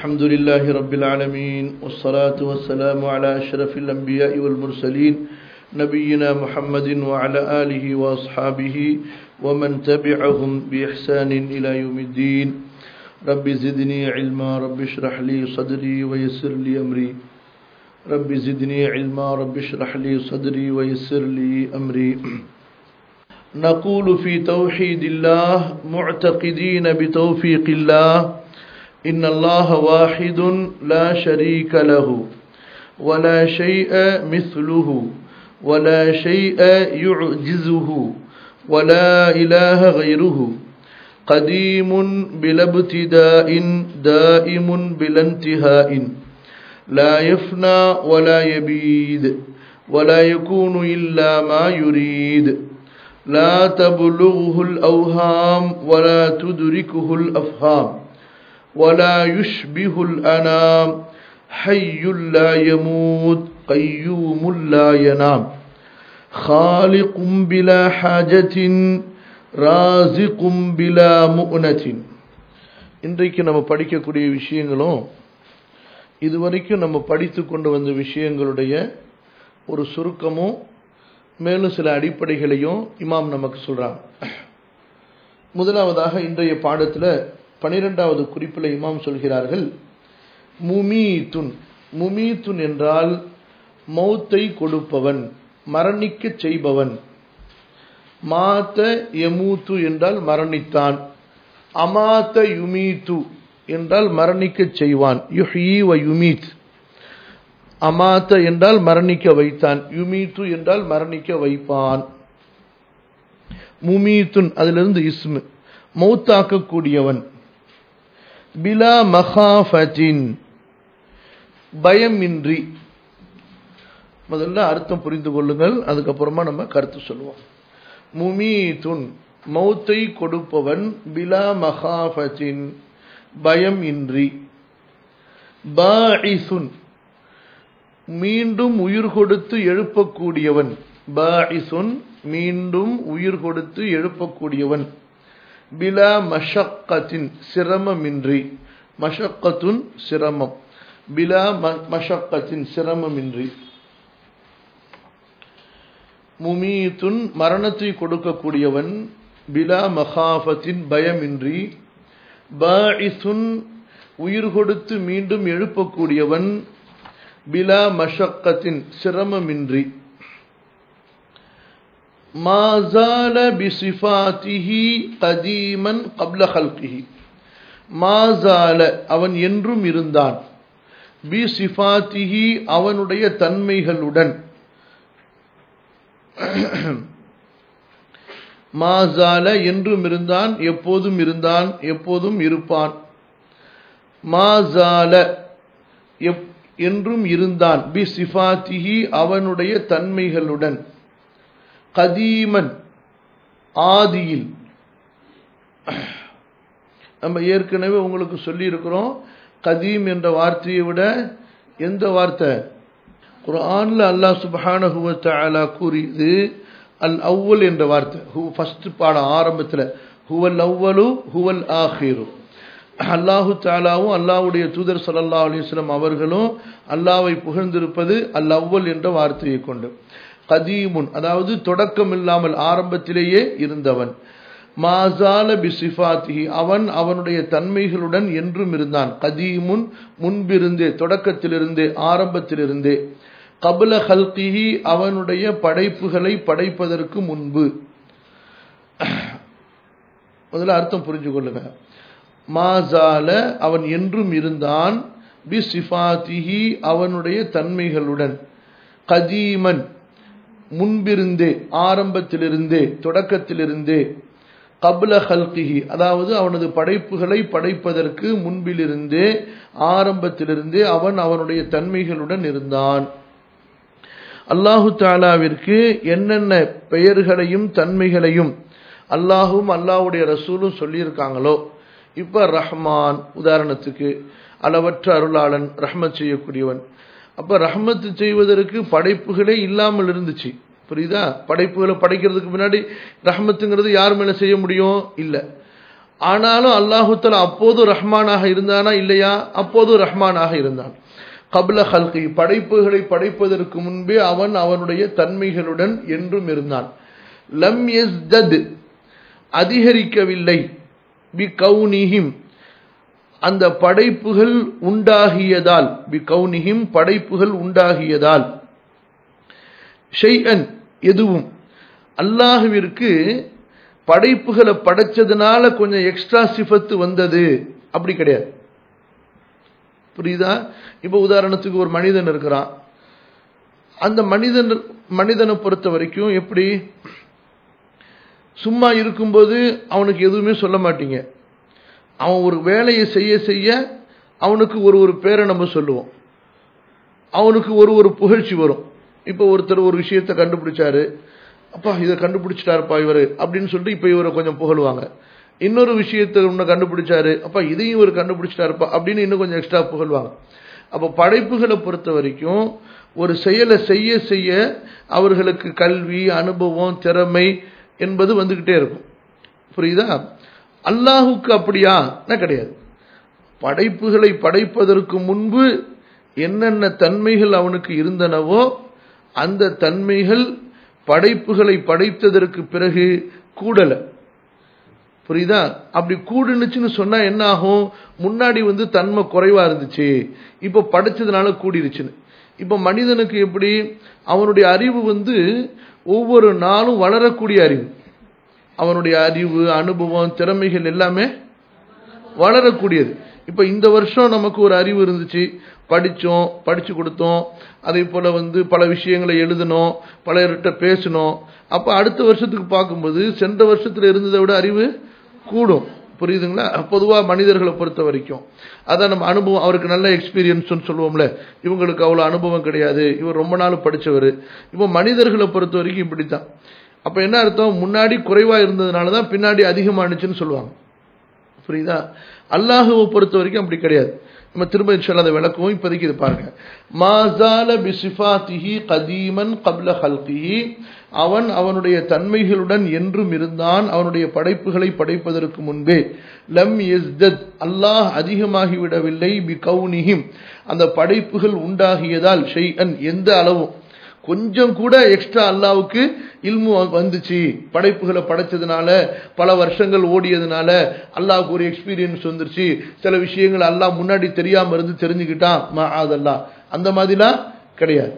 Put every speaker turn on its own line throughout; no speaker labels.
الحمد لله رب العالمين والصلاة والسلام على أشرف الأنبياء والمرسلين نبينا محمد وعلى آله وأصحابه ومن تبعهم بإحسان إلى يوم الدين رب زدني علما رب اشرح لي صدري ويسر لي أمري رب زدني علما رب اشرح لي صدري ويسر لي أمري نقول في توحيد الله معتقدين بتوفيق الله إن الله واحد لا شريك له ولا شيء مثله ولا شيء يعجزه ولا إله غيره قديم بلا ابتداء دائم بلا انتهاء لا يفنى ولا يبيد ولا يكون إلا ما يريد لا تبلغه الأوهام ولا تدركه الأفهام ولا يشبه الأنام حي لا يموت قيوم لا ينام خالق بلا حاجة رازق بلا مؤنة இன்றைக்கு நம்ம படிக்கக்கூடிய விஷயங்களும் இதுவரைக்கும் நம்ம படித்து கொண்டு வந்த விஷயங்களுடைய ஒரு சுருக்கமும் மேலும் சில அடிப்படைகளையும் இமாம் நமக்கு சொல்றாங்க முதலாவதாக இன்றைய பாடத்தில் பனிரெண்டாவது குறிப்பில் இமாம் சொல்கிறார்கள் முமீத்துன் முமீத்துன் என்றால் மௌத்தை கொடுப்பவன் மரணிக்க செய்பவன் மாத்த எமூத்து என்றால் மரணித்தான் அமாத்த யுமீத்து என்றால் மரணிக்க செய்வான் யுஹீ வ யுமீத் அமாத்த என்றால் மரணிக்க வைத்தான் யுமீத்து என்றால் மரணிக்க வைப்பான் முமீத்துன் அதிலிருந்து இஸ்மு மௌத்தாக்கக்கூடியவன் பிலா மகாஃபத்தின் பயமின்றி முதல்ல அர்த்தம் புரிந்து கொள்ளுங்கள் அதுக்கப்புறமா நம்ம கருத்து சொல்லுவோம் முமீத்துன் மௌத்தை கொடுப்பவன் பிலா மகாஃபத்தின் பயம் இன்றி பாஇசுன் மீண்டும் உயிர் கொடுத்து எழுப்பக்கூடியவன் பாஇசுன் மீண்டும் உயிர் கொடுத்து எழுப்பக்கூடியவன் பிலா மஷக்கத்தின் சிரமமின்றி மஷக்கத்துன் சிரமம் பிலா மஷக்கத்தின் சிரமமின்றி முமீத்துன் மரணத்தை கொடுக்கக்கூடியவன் பிலா மகாஃபத்தின் பயமின்றி பாஇசுன் உயிர் கொடுத்து மீண்டும் எழுப்பக்கூடியவன் பிலா மஷக்கத்தின் சிரமமின்றி மாசால பிசிஃபாத்திஹி கதீமன் கப்ல ஹல்கிஹி மாசால அவன் என்றும் இருந்தான் பி சிஃபாத்திஹி அவனுடைய தன்மைகளுடன் மாசால என்றும் இருந்தான் எப்போதும் இருந்தான் எப்போதும் இருப்பான் மாசால என்றும் இருந்தான் பி சிஃபாத்திஹி அவனுடைய தன்மைகளுடன் கதீமன் ஆதியில் நம்ம ஏற்கனவே உங்களுக்கு சொல்லி இருக்கிறோம் கதீம் என்ற வார்த்தையை விட எந்த வார்த்தை குரான்ல அல்லாஹ் சுபஹானஹுவ தஆலா கூறியது அல் அவ்வல் என்ற வார்த்தை ஹூ ஃபர்ஸ்ட் பாடம் ஆரம்பத்தில் ஹுவல் அவ்வலு ஹுவல் ஆஹிரு அல்லாஹு தாலாவும் அல்லாஹுடைய தூதர் சல்லா அலிஸ்லாம் அவர்களும் அல்லாவை புகழ்ந்திருப்பது அல் அவ்வல் என்ற வார்த்தையை கொண்டு கதீமுன் அதாவது தொடக்கம் இல்லாமல் ஆரம்பத்திலேயே இருந்தவன் மாசால பிசிஃபாத்திஹி அவன் அவனுடைய தன்மைகளுடன் என்றும் இருந்தான் கதீமுன் முன்பிருந்தே தொடக்கத்திலிருந்தே ஆரம்பத்திலிருந்தே கபல ஹல்கிஹி அவனுடைய படைப்புகளை படைப்பதற்கு முன்பு முதல்ல அர்த்தம் புரிஞ்சு கொள்ளுங்க மாசால அவன் என்றும் இருந்தான் பி சிஃபாத்திஹி அவனுடைய தன்மைகளுடன் கதீமன் முன்பிருந்தே ஆரம்பத்திலிருந்தே தொடக்கத்திலிருந்தே கபல ஹல்கிஹி அதாவது அவனது படைப்புகளை படைப்பதற்கு முன்பிலிருந்தே ஆரம்பத்திலிருந்தே அவன் அவனுடைய தன்மைகளுடன் இருந்தான் அல்லாஹு தாலாவிற்கு என்னென்ன பெயர்களையும் தன்மைகளையும் அல்லாஹும் அல்லாஹுடைய ரசூலும் சொல்லியிருக்காங்களோ இப்ப ரஹ்மான் உதாரணத்துக்கு அளவற்ற அருளாளன் ரஹ்மத் செய்யக்கூடியவன் அப்ப ரஹ்மத்து செய்வதற்கு படைப்புகளே இல்லாமல் இருந்துச்சு புரியுதா படைப்புகளை படைக்கிறதுக்கு முன்னாடி ரஹ்மத்துங்கிறது யார் மேல செய்ய முடியும் இல்ல ஆனாலும் அல்லாஹுத்தலா அப்போது ரஹ்மானாக இருந்தானா இல்லையா அப்போது ரஹ்மானாக இருந்தான் கபில ஹல்கி படைப்புகளை படைப்பதற்கு முன்பே அவன் அவனுடைய தன்மைகளுடன் என்றும் இருந்தான் லம் எஸ்தத் அதிகரிக்கவில்லை பி கவுனிஹிம் அந்த படைப்புகள் உண்டாகியதால் பி கவுனிஹிம் படைப்புகள் உண்டாகியதால் ஷெய்அன் எதுவும் அல்லாஹுவிற்கு படைப்புகளை படைச்சதுனால கொஞ்சம் எக்ஸ்ட்ரா சிஃபத்து வந்தது அப்படி கிடையாது புரியுதா இப்போ உதாரணத்துக்கு ஒரு மனிதன் இருக்கிறான் அந்த மனிதன் மனிதனை பொறுத்த வரைக்கும் எப்படி சும்மா இருக்கும்போது அவனுக்கு எதுவுமே சொல்ல மாட்டீங்க அவன் ஒரு வேலையை செய்ய செய்ய அவனுக்கு ஒரு ஒரு பேரை நம்ம சொல்லுவோம் அவனுக்கு ஒரு ஒரு புகழ்ச்சி வரும் இப்போ ஒருத்தர் ஒரு விஷயத்தை கண்டுபிடிச்சாரு அப்பா இதை கண்டுபிடிச்சிட்டாருப்பா இவர் அப்படின்னு சொல்லிட்டு இப்போ இவரை கொஞ்சம் புகழுவாங்க இன்னொரு விஷயத்தை ஒன்று கண்டுபிடிச்சாரு அப்பா இதையும் இவர் கண்டுபிடிச்சிட்டாருப்பா அப்படின்னு இன்னும் கொஞ்சம் எக்ஸ்ட்ரா புகழ்வாங்க அப்போ படைப்புகளை பொறுத்த வரைக்கும் ஒரு செயலை செய்ய செய்ய அவர்களுக்கு கல்வி அனுபவம் திறமை என்பது வந்துக்கிட்டே இருக்கும் புரியுதா அல்லாஹுக்கு அப்படியா கிடையாது படைப்புகளை படைப்பதற்கு முன்பு என்னென்ன தன்மைகள் அவனுக்கு இருந்தனவோ அந்த தன்மைகள் படைப்புகளை படைத்ததற்கு பிறகு கூடலை புரியுதா அப்படி கூடுனுச்சுன்னு சொன்னா என்ன ஆகும் முன்னாடி வந்து தன்மை குறைவா இருந்துச்சு இப்போ படைச்சதுனால கூடிருச்சுன்னு இப்போ மனிதனுக்கு எப்படி அவனுடைய அறிவு வந்து ஒவ்வொரு நாளும் வளரக்கூடிய அறிவு அவனுடைய அறிவு அனுபவம் திறமைகள் எல்லாமே வளரக்கூடியது இப்போ இந்த வருஷம் நமக்கு ஒரு அறிவு இருந்துச்சு படித்தோம் படித்து கொடுத்தோம் அதே போல் வந்து பல விஷயங்களை எழுதணும் பலர்கிட்ட பேசணும் அப்போ அடுத்த வருஷத்துக்கு பார்க்கும்போது சென்ற வருஷத்தில் இருந்ததை விட அறிவு கூடும் புரியுதுங்களா பொதுவாக மனிதர்களை பொறுத்த வரைக்கும் அதான் நம்ம அனுபவம் அவருக்கு நல்ல எக்ஸ்பீரியன்ஸ்னு சொல்லுவோம்ல இவங்களுக்கு அவ்வளோ அனுபவம் கிடையாது இவர் ரொம்ப நாள் படித்தவர் இப்போ மனிதர்களை பொறுத்த வரைக்கும் இப்படி தான் அப்போ என்ன அர்த்தம் முன்னாடி குறைவாக இருந்ததுனால தான் பின்னாடி அதிகமானுச்சுன்னு சொல்லுவாங்க புரியுதா அல்லாஹுவை பொறுத்த வரைக்கும் அப்படி கிடையாது நம்ம திரும்ப இன்ஷால்லா அதை விளக்குவோம் இப்போதைக்கு இது பாருங்க மாசால பிசிஃபாத்திஹி கதீமன் கப்ல ஹல்கிஹி அவன் அவனுடைய தன்மைகளுடன் என்றும் இருந்தான் அவனுடைய படைப்புகளை படைப்பதற்கு முன்பே லம் எஸ்தத் அல்லாஹ் அதிகமாகிவிடவில்லை பி கவுனிஹிம் அந்த படைப்புகள் உண்டாகியதால் ஷெய்அன் எந்த அளவும் கொஞ்சம் கூட எக்ஸ்ட்ரா அல்லாவுக்கு இல்மு வந்துச்சு படைப்புகளை படைச்சதுனால பல வருஷங்கள் ஓடியதுனால அல்லாவுக்கு ஒரு எக்ஸ்பீரியன்ஸ் வந்துருச்சு சில விஷயங்கள் அல்லாஹ் முன்னாடி தெரியாம இருந்து தெரிஞ்சுக்கிட்டான் மா அதெல்லாம் அந்த மாதிரிலாம் கிடையாது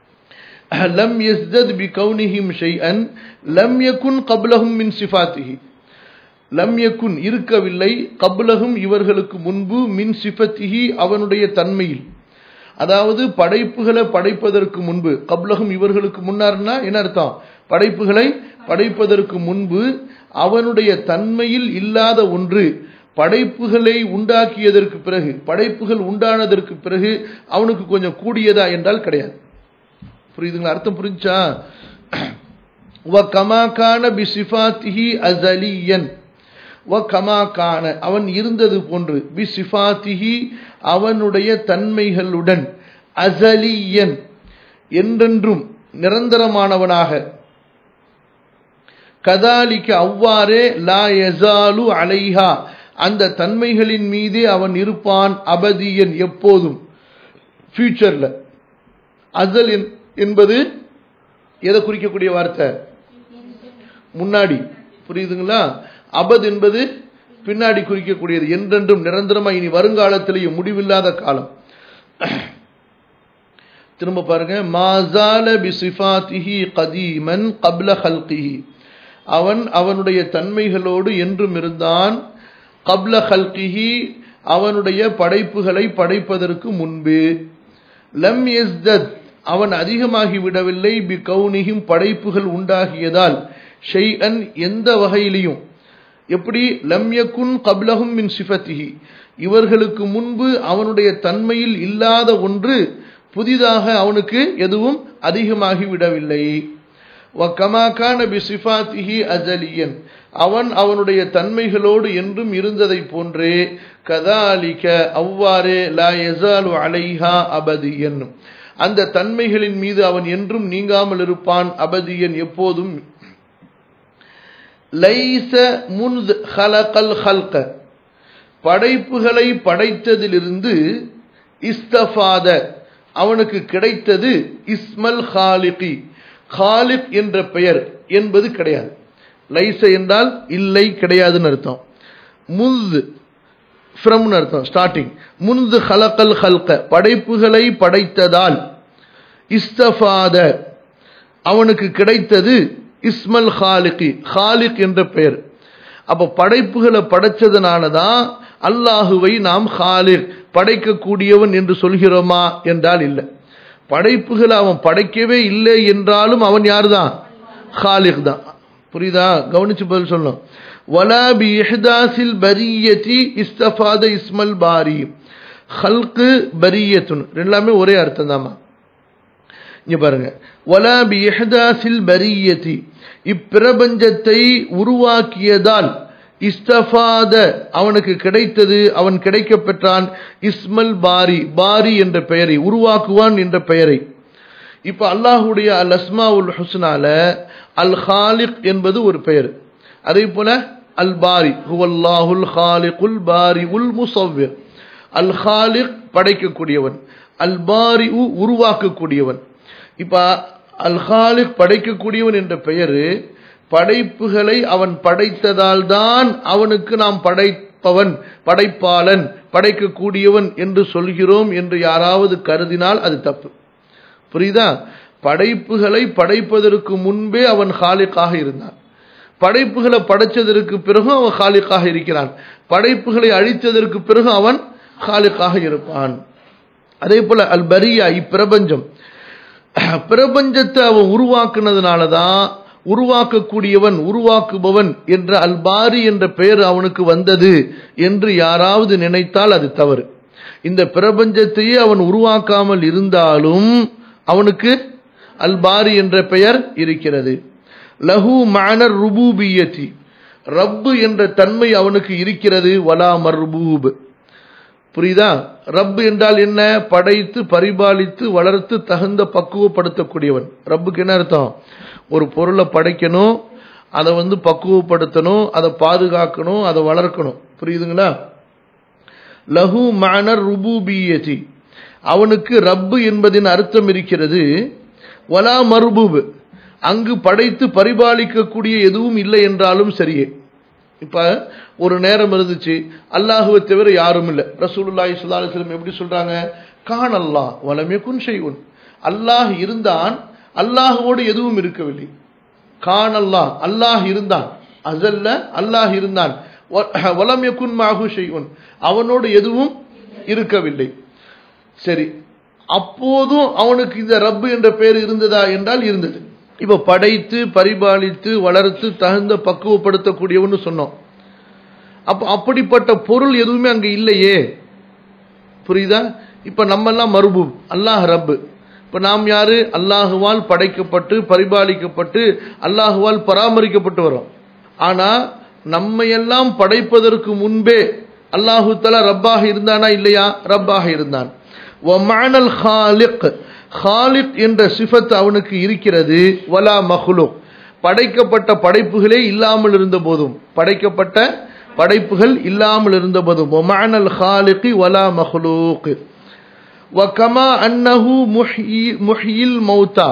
லம் யஸ்தத் பி கவுனிஹிம் ஷைஅன் லம் யகுன் கப்லஹும் மின் சிஃபாத்திஹி லம் யகுன் இருக்கவில்லை கப்லஹும் இவர்களுக்கு முன்பு மின் சிஃபத்திஹி அவனுடைய தன்மையில் அதாவது படைப்புகளை படைப்பதற்கு முன்பு கப்லகம் இவர்களுக்கு முன்னார்னா என்ன அர்த்தம் படைப்புகளை படைப்பதற்கு முன்பு அவனுடைய தன்மையில் இல்லாத ஒன்று படைப்புகளை உண்டாக்கியதற்கு பிறகு படைப்புகள் உண்டானதற்கு பிறகு அவனுக்கு கொஞ்சம் கூடியதா என்றால் கிடையாது புரியுதுங்களா அர்த்தம் புரிஞ்சா கமாக்கான பிசிஃபாத்திஹி அசலியன் வ கமாக்கான அவன் இருந்தது போன்று பி சிஃபாத்திஹி அவனுடைய தன்மைகளுடன் அசலியன் என்றென்றும் நிரந்தரமானவனாக கதாலிக்கு அவ்வாறே லா எசாலு அலைஹா அந்த தன்மைகளின் மீதே அவன் இருப்பான் அபதியன் எப்போதும் ஃபியூச்சர்ல அசல் என்பது எதை குறிக்கக்கூடிய வார்த்தை முன்னாடி புரியுதுங்களா அபத் என்பது பின்னாடி குறிக்கக்கூடியது என்றென்றும் நிரந்தரமா இனி வருங்காலத்திலேயும் முடிவில்லாத காலம் திரும்ப பாருங்க மாசால பிசிஃபாத்திஹி கதீமன் கப்ல ஹல்கிஹி அவன் அவனுடைய தன்மைகளோடு என்றும் இருந்தான் கப்ல ஹல்கிஹி அவனுடைய படைப்புகளை படைப்பதற்கு முன்பு லம் எஸ்தத் அவன் அதிகமாகி விடவில்லை பி கவுனியும் படைப்புகள் உண்டாகியதால் ஷெய்அன் எந்த வகையிலையும் எப்படி லம்யக்குன் கப்லகும் மின் சிஃபத்திஹி இவர்களுக்கு முன்பு அவனுடைய தன்மையில் இல்லாத ஒன்று புதிதாக அவனுக்கு எதுவும் அதிகமாகி விடவில்லை கமாக்கான பிசிஃபாத்திஹி அஜலியன் அவன் அவனுடைய தன்மைகளோடு என்றும் இருந்ததை போன்றே கதாலிக்க அவ்வாறே லா எசாலு அலைஹா அபதியன் அந்த தன்மைகளின் மீது அவன் என்றும் நீங்காமல் இருப்பான் அபதியன் எப்போதும் லைச முன்த் ஹலகல் ஹல்க படைப்புகளை படைத்ததிலிருந்து இஸ்தஃபாத அவனுக்கு கிடைத்தது இஸ்மல் ஹாலிகி ஹாலிக் என்ற பெயர் என்பது கிடையாது லைச என்றால் இல்லை கிடையாதுன்னு அர்த்தம் முந்த் ஃப்ரம்னு அர்த்தம் ஸ்டார்டிங் முன்து ஹலக்கல் ஹல்க படைப்புகளை படைத்ததால் இஸ்தஃபாத அவனுக்கு கிடைத்தது இஸ்மல் ஹாலிகி ஹாலிக் என்ற பெயர் அப்ப படைப்புகளை படைச்சதுனால தான் அல்லாஹுவை நாம் ஹாலிக் படைக்கக்கூடியவன் என்று சொல்கிறோமா என்றால் இல்லை படைப்புகளை அவன் படைக்கவே இல்லை என்றாலும் அவன் யார் தான் ஹாலிக் தான் புரியுதா கவனிச்சு பதில் சொல்லணும் வலா பி இஹ்தாசில் பரியத்தி இஸ்தஃபாத இஸ்மல் பாரி ஹல்கு பரியத்துன் ரெண்டாமே ஒரே அர்த்தம் தாமா இங்க பாருங்க வலா பி இஹ்தாசில் பரியத்தி இப்பிரபஞ்சத்தை உருவாக்கியதால் இஸ்தஃபாத அவனுக்கு கிடைத்தது அவன் கிடைக்க பெற்றான் இஸ்மல் பாரி பாரி என்ற பெயரை உருவாக்குவான் என்ற பெயரை இப்ப அல்லாஹுடைய அல் அஸ்மா உல் ஹுஸ்னால அல் ஹாலிக் என்பது ஒரு பெயர் அதே போல அல் பாரி ஹுவல்லாஹுல் ஹாலிகுல் பாரி உல் முசவ்விர் அல் ஹாலிக் படைக்கக்கூடியவன் அல் பாரி உருவாக்கக்கூடியவன் இப்ப அல் ஹாலிக் படைக்கக்கூடியவன் என்ற பெயர் படைப்புகளை அவன் படைத்ததால் தான் அவனுக்கு நாம் படைப்பவன் படைப்பாளன் படைக்கக்கூடியவன் என்று சொல்கிறோம் என்று யாராவது கருதினால் அது தப்பு புரியுதா படைப்புகளை படைப்பதற்கு முன்பே அவன் ஹாலிக்காக இருந்தான் படைப்புகளை படைச்சதற்கு பிறகு அவன் ஹாலிக்காக இருக்கிறான் படைப்புகளை அழித்ததற்கு பிறகு அவன் ஹாலிக்காக இருப்பான் அதே போல அல் பரியா இப்பிரபஞ்சம் பிரபஞ்சத்தை அவன் உருவாக்குனதுனால தான் உருவாக்கக்கூடியவன் உருவாக்குபவன் என்ற அல்பாரி என்ற பெயர் அவனுக்கு வந்தது என்று யாராவது நினைத்தால் அது தவறு இந்த பிரபஞ்சத்தையே அவன் உருவாக்காமல் இருந்தாலும் அவனுக்கு அல்பாரி என்ற பெயர் இருக்கிறது லஹு மானர் ருபூபியத்தி ரப்பு என்ற தன்மை அவனுக்கு இருக்கிறது வலா மர்பூப் புரியுதா ரப்பு என்றால் என்ன படைத்து பரிபாலித்து வளர்த்து தகுந்த பக்குவப்படுத்தக்கூடியவன் ரப்புக்கு என்ன அர்த்தம் ஒரு பொருளை படைக்கணும் அதை வந்து பக்குவப்படுத்தணும் அதை பாதுகாக்கணும் அதை வளர்க்கணும் புரியுதுங்களா லஹு மானர் ருபூபியதி அவனுக்கு ரப்பு என்பதின் அர்த்தம் இருக்கிறது வலா மர்பூப் அங்கு படைத்து பரிபாலிக்கக்கூடிய எதுவும் இல்லை என்றாலும் சரியே இப்ப ஒரு நேரம் இருந்துச்சு அல்லாஹுவை தவிர யாரும் இல்லை ரசூலுல்லாஹி ஸல்லல்லாஹு அலைஹி வஸல்லம் எப்படி சொல்றாங்க கான் அல்லாஹ் வலமே குன் ஷைஉன் அல்லாஹ் இருந்தான் அல்லாஹுவோடு எதுவும் இருக்கவில்லை கான் அல்லாஹ் அல்லாஹ் இருந்தான் அசல்ல அல்லாஹ் இருந்தான் வலம் யகுன் மாஹு ஷைஉன் அவனோடு எதுவும் இருக்கவில்லை சரி அப்போதும் அவனுக்கு இந்த ரப்பு என்ற பெயர் இருந்ததா என்றால் இருந்தது இப்ப படைத்து பரிபாலித்து வளர்த்து தகுந்த பக்குவப்படுத்தக்கூடியவன்னு சொன்னோம் அப்ப அப்படிப்பட்ட பொருள் எதுவுமே அங்க இல்லையே புரியுதா இப்ப நம்ம எல்லாம் மறுபு அல்லாஹ் ரப்பு இப்ப நாம் யாரு அல்லாஹுவால் படைக்கப்பட்டு பரிபாலிக்கப்பட்டு அல்லாஹுவால் பராமரிக்கப்பட்டு வரோம் ஆனா நம்மையெல்லாம் படைப்பதற்கு முன்பே அல்லாஹு தலா ரப்பாக இருந்தானா இல்லையா ரப்பாக இருந்தான் ஒமானல் ஹாலிக் ஹாலிக் என்ற சிஃபத் அவனுக்கு இருக்கிறது வலா மஹ்லுக் படைக்கப்பட்ட படைப்புகளே இல்லாமல் இருந்த போதும் படைக்கப்பட்ட படைப்புகள் இல்லாமல் இருந்த போதும் ஒமானல் ஹாலிகி வலா மஹ்லூக் வகமா அன்னஹு முஹியில் மௌத்தா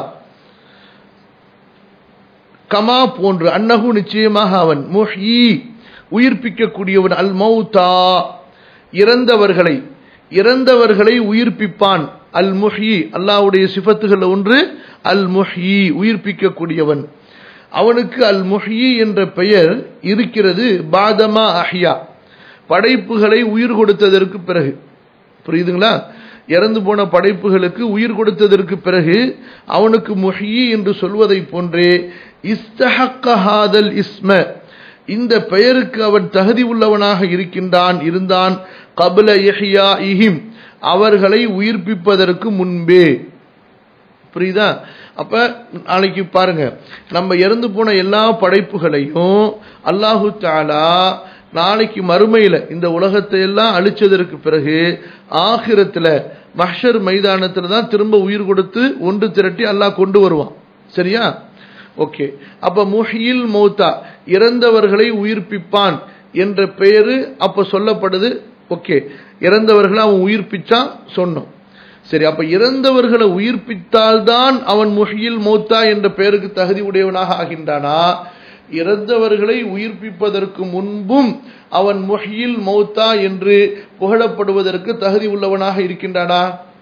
கமா போன்று அன்னஹு நிச்சயமாக அவன் முஹி உயிர்ப்பிக்கக்கூடியவன் அல் மௌத்தா இறந்தவர்களை இறந்தவர்களை உயிர்ப்பிப்பான் அல் முஹி அல்லாவுடைய சிபத்துகள் ஒன்று அல் முஹி உயிர்ப்பிக்கக்கூடியவன் அவனுக்கு அல் முஹி என்ற பெயர் இருக்கிறது பாதமா அஹ்யா படைப்புகளை உயிர் கொடுத்ததற்கு பிறகு புரியுதுங்களா இறந்து போன படைப்புகளுக்கு உயிர் கொடுத்ததற்கு பிறகு அவனுக்கு முஹி என்று சொல்வதை போன்றே இஸ்தஹக்கஹாதல் இஸ்ம இந்த பெயருக்கு அவன் தகுதி உள்ளவனாக இருக்கின்றான் இருந்தான் கபல எஹியா இஹிம் அவர்களை உயிர்ப்பிப்பதற்கு முன்பே புரியுதா அப்ப நாளைக்கு பாருங்க நம்ம இறந்து போன எல்லா படைப்புகளையும் அல்லாஹு தாலா நாளைக்கு மறுமையில இந்த உலகத்தை எல்லாம் அழிச்சதற்கு பிறகு ஆகிரத்துல மஹர் மைதானத்துல தான் திரும்ப உயிர் கொடுத்து ஒன்று திரட்டி அல்லாஹ் கொண்டு வருவான் சரியா ஓகே அப்ப முஹியில் மௌத்தா இறந்தவர்களை உயிர்ப்பிப்பான் என்ற பெயரு அப்ப சொல்லப்படுது ஓகே இறந்தவர்களை அவன் உயிர்ப்பிச்சான் சொன்னோம் சரி அப்ப இறந்தவர்களை உயிர்ப்பித்தால்தான் அவன் முஹியில் மௌத்தா என்ற பெயருக்கு தகுதி உடையவனாக ஆகின்றானா இறந்தவர்களை உயிர்ப்பிப்பதற்கு முன்பும் அவன் முஹியில் மௌத்தா என்று புகழப்படுவதற்கு தகுதி உள்ளவனாக இருக்கின்றானா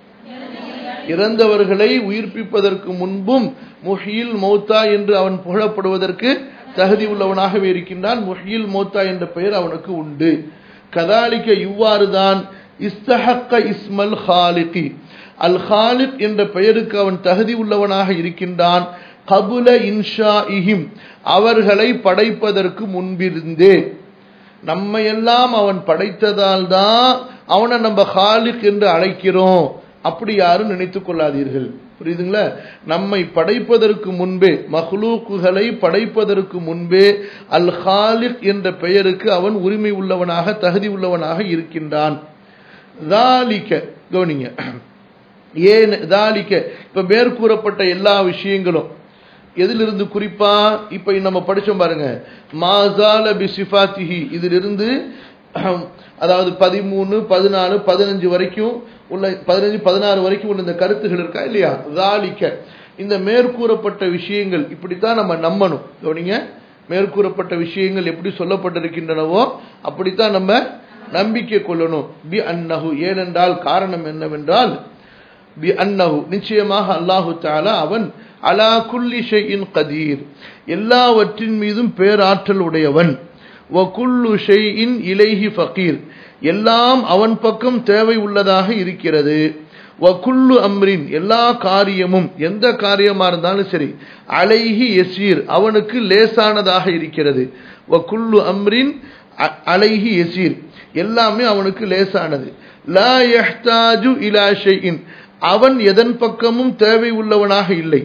இறந்தவர்களை உயிர்ப்பிப்பதற்கு முன்பும் முஹியில் மௌத்தா என்று அவன் புகழப்படுவதற்கு தகுதி உள்ளவனாகவே இருக்கின்றான் முஹியில் மௌத்தா என்ற பெயர் அவனுக்கு உண்டு கதாலிக்க இவ்வாறுதான் இஸ்தஹக்க இஸ்மல் ஹாலிகி அல் ஹாலிக் என்ற பெயருக்கு அவன் தகுதி உள்ளவனாக இருக்கின்றான் கபுல இன்ஷா இஹிம் அவர்களை படைப்பதற்கு முன்பிருந்தே நம்மையெல்லாம் அவன் படைத்ததால் தான் அவனை நம்ம ஹாலிக் என்று அழைக்கிறோம் அப்படி யாரும் நினைத்துக் கொள்ளாதீர்கள் புரியுதுங்களா நம்மை படைப்பதற்கு முன்பே மஹ்லூக்குகளை படைப்பதற்கு முன்பே அல் ஹாலிக் என்ற பெயருக்கு அவன் உரிமை உள்ளவனாக தகுதி உள்ளவனாக இருக்கின்றான் தாலிக்க கவனிங்க ஏன் தாலிக்க இப்ப மேற்கூறப்பட்ட எல்லா விஷயங்களும் எதிலிருந்து குறிப்பா இப்ப நம்ம படிச்சோம் பாருங்க மாசால பிசிஃபாத்திஹி இதிலிருந்து அதாவது பதிமூணு பதினாலு பதினஞ்சு வரைக்கும் உள்ள பதினஞ்சு பதினாறு வரைக்கும் உள்ள இந்த கருத்துகள் இருக்கா இல்லையா தாலிக்க இந்த மேற்கூறப்பட்ட விஷயங்கள் இப்படித்தான் நம்ம நம்பணும் கவனிங்க மேற்கூறப்பட்ட விஷயங்கள் எப்படி சொல்லப்பட்டிருக்கின்றனவோ அப்படித்தான் நம்ம நம்பிக்கை கொள்ளணும் பி அன்னஹு ஏனென்றால் காரணம் என்னவென்றால் பி அன்னஹு நிச்சயமாக அல்லாஹு தாலா அவன் அலா குல்லி ஷைஇன் கதீர் எல்லாவற்றின் மீதும் பேராற்றல் உடையவன் வ குல்லு ஷைஇன் இலைஹி ஃபகீர் எல்லாம் அவன் பக்கம் தேவை உள்ளதாக இருக்கிறது வ குல்லு அம்ரின் எல்லா காரியமும் எந்த காரியமா இருந்தாலும் சரி அலைஹி எசீர் அவனுக்கு லேசானதாக இருக்கிறது வ குல்லு அம்ரின் அலைஹி எசீர் எல்லாமே அவனுக்கு லேசானது லா யஹ்தாஜு இலா ஷைஇன் அவன் எதன் பக்கமும் தேவை உள்ளவனாக இல்லை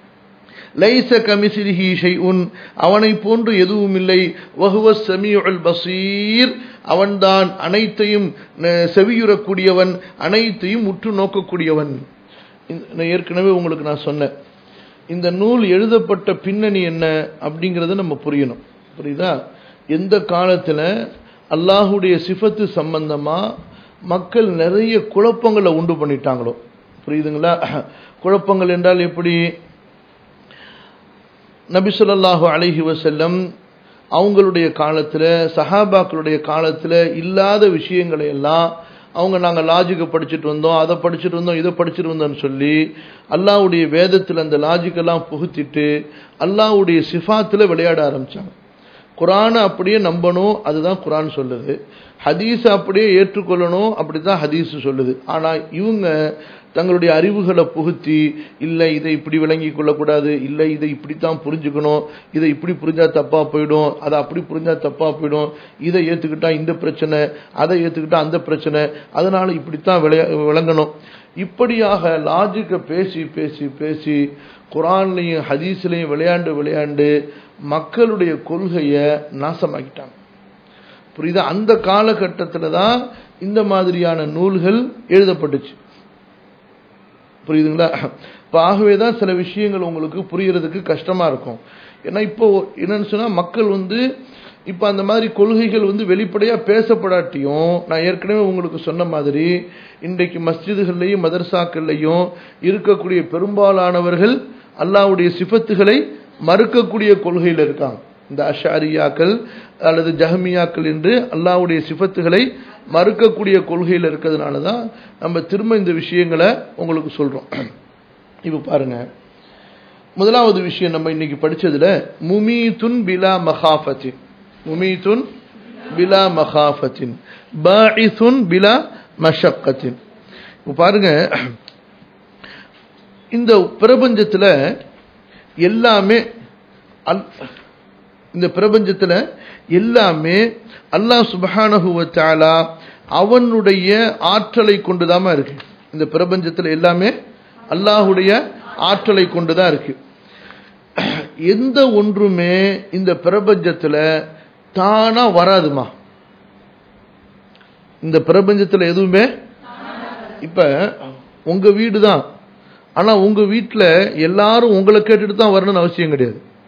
லைச கமிசிலிஹி ஷைஉன் அவனை போன்று எதுவும் இல்லை வஹுவ சமீஉல் பசீர் அவன்தான் அனைத்தையும் செவியுறக்கூடியவன் அனைத்தையும் உற்று நோக்கக்கூடியவன் ஏற்கனவே உங்களுக்கு நான் சொன்னேன் இந்த நூல் எழுதப்பட்ட பின்னணி என்ன அப்படிங்கிறத நம்ம புரியணும் புரியுதா எந்த காலத்தில் அல்லாஹுடைய சிஃபத்து சம்பந்தமா மக்கள் நிறைய குழப்பங்களை உண்டு பண்ணிட்டாங்களோ புரியுதுங்களா குழப்பங்கள் என்றால் எப்படி நபி சொல்லாஹு அலஹி வசல்லம் அவங்களுடைய காலத்தில் சஹாபாக்களுடைய காலத்தில் இல்லாத விஷயங்களை எல்லாம் அவங்க நாங்கள் லாஜிக்கை படிச்சுட்டு வந்தோம் அதை படிச்சுட்டு வந்தோம் இதை படிச்சுட்டு வந்தோம்னு சொல்லி அல்லாவுடைய வேதத்தில் அந்த லாஜிக்கெல்லாம் புகுத்திட்டு அல்லாவுடைய சிஃபாத்தில் விளையாட ஆரம்பித்தாங்க குரானை அப்படியே நம்பணும் அதுதான் குரான் சொல்லுது ஹதீஸ் அப்படியே ஏற்றுக்கொள்ளணும் அப்படிதான் ஹதீஸ் சொல்லுது ஆனால் இவங்க தங்களுடைய அறிவுகளை புகுத்தி இல்லை இதை இப்படி விளங்கி கொள்ளக்கூடாது இல்லை இதை இப்படித்தான் புரிஞ்சுக்கணும் இதை இப்படி புரிஞ்சா தப்பா போயிடும் அதை அப்படி புரிஞ்சா தப்பா போயிடும் இதை ஏத்துக்கிட்டா இந்த பிரச்சனை அதை ஏத்துக்கிட்டா அந்த பிரச்சனை அதனால இப்படித்தான் விளையா விளங்கணும் இப்படியாக லாஜிக்கை பேசி பேசி பேசி குரான்லையும் ஹதீஸ்லையும் விளையாண்டு விளையாண்டு மக்களுடைய கொள்கையை நாசமாக்கிட்டாங்க புரியுதா அந்த காலகட்டத்தில் தான் இந்த மாதிரியான நூல்கள் எழுதப்பட்டுச்சு புரியுதுங்களா இப்போ ஆகவே தான் சில விஷயங்கள் உங்களுக்கு புரியறதுக்கு கஷ்டமா இருக்கும் ஏன்னா இப்போ என்னன்னு சொன்னா மக்கள் வந்து இப்போ அந்த மாதிரி கொள்கைகள் வந்து வெளிப்படையாக பேசப்படாட்டியும் நான் ஏற்கனவே உங்களுக்கு சொன்ன மாதிரி இன்றைக்கு மஸ்ஜிதுகள்லையும் மதர்சாக்கள்லையும் இருக்கக்கூடிய பெரும்பாலானவர்கள் அல்லாவுடைய சிஃபத்துகளை மறுக்கக்கூடிய கொள்கையில் இருக்காங்க இந்த அஷாரியாக்கள் அல்லது ஜஹமியாக்கள் என்று அல்லாவுடைய சிஃபத்துகளை மறுக்கக்கூடிய கொள்கையில் இருக்கிறதுனால தான் நம்ம திரும்ப இந்த விஷயங்களை உங்களுக்கு சொல்கிறோம் இப்போ பாருங்க முதலாவது விஷயம் நம்ம இன்னைக்கு படிச்சதுல முமீதுன் பிலா மகாஃபத்தின் முமீதுன் பிலா மகாஃபத்தின் பாஇசுன் பிலா மஷக்கத்தின் இப்போ பாருங்க இந்த பிரபஞ்சத்தில் எல்லாமே இந்த பிரபஞ்சத்தில் எல்லாமே அல்லாஹ் சுபஹானஹுவத்தாலா அவனுடைய ஆற்றலை கொண்டுதாம இருக்கு இந்த பிரபஞ்சத்தில் எல்லாமே அல்லாஹுடைய ஆற்றலை கொண்டுதான் இருக்கு எந்த ஒன்றுமே இந்த பிரபஞ்சத்தில் தானா வராதுமா இந்த பிரபஞ்சத்தில் எதுவுமே இப்ப உங்க வீடு தான் ஆனா உங்க வீட்டில் எல்லாரும் உங்களை கேட்டுட்டு தான் வரணும்னு அவசியம் கிடையாது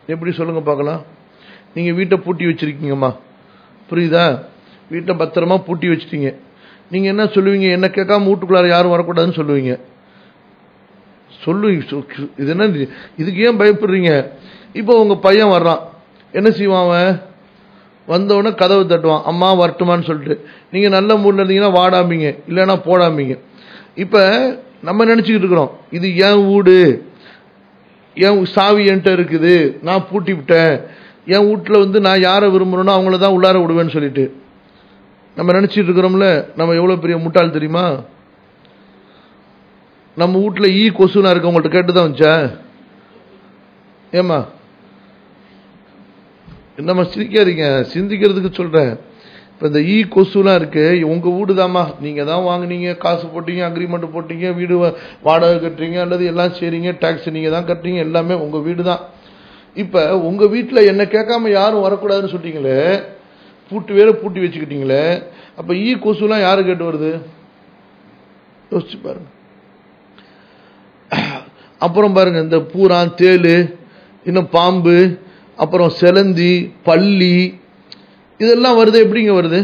எப்படி சொல்லுங்க பார்க்கலாம் நீங்க வீட்டை பூட்டி வச்சிருக்கீங்கம்மா புரியுதா வீட்டை பத்திரமா பூட்டி வச்சிட்டீங்க நீங்க என்ன சொல்லுவீங்க என்ன கேட்காம வீட்டுக்குள்ளார யாரும் வரக்கூடாதுன்னு சொல்லுவீங்க சொல்லுவீங்க சொ- இது என்ன இது? இதுக்கு ஏன் பயப்படுறீங்க இப்போ உங்க பையன் வர்றான் என்ன செய்வான் அவன் வந்தவொடனே கதவு தட்டுவான் அம்மா வரட்டுமான்னு சொல்லிட்டு நீங்க நல்ல மூட்ல இருந்தீங்கன்னா வாடாமீங்க இல்லைன்னா போடாமீங்க இப்ப நம்ம நினைச்சுக்கிட்டு இருக்கிறோம் இது என் வீடு என் சாவி என்கிட்ட இருக்குது நான் பூட்டி விட்டேன் என் வீட்டில் வந்து நான் யாரை விரும்புறேனோ அவங்கள தான் உள்ளார விடுவேன்னு சொல்லிட்டு நம்ம நினைச்சிட்டு இருக்கிறோம்ல நம்ம எவ்வளவு பெரிய முட்டாள் தெரியுமா நம்ம வீட்டில் ஈ கொசுலாம் இருக்கு உங்கள்ட்ட கேட்டு தான் வந்துச்சா ஏம்மா என்னம்மா சிரிக்காதீங்க சிந்திக்கிறதுக்கு சொல்றேன் இப்போ இந்த ஈ கொசுலாம் இருக்கு உங்க வீடு தாம்மா நீங்க தான் வாங்குனீங்க காசு போட்டீங்க அக்ரிமெண்ட் போட்டீங்க வீடு வா- வாடகை கட்டுறீங்க அல்லது எல்லாம் செய்றீங்க டாக்ஸ் நீங்க தான் கட்டுறீங்க எல்லாமே உங்க வீடு தான் இப்ப உங்க வீட்டுல என்ன கேட்காம யாரும் வரக்கூடாதுன்னு சொல்லிட்டீங்களே பூட்டு வேற பூட்டி வச்சுக்கிட்டீங்களே அப்ப ஈ கொசுலாம் யாரு கேட்டு வருது யோசிச்சு பாருங்க அப்புறம் பாருங்க இந்த பூரான் தேளு இன்னும் பாம்பு அப்புறம் செலந்தி பல்லி இதெல்லாம் வருது எப்படிங்க வருது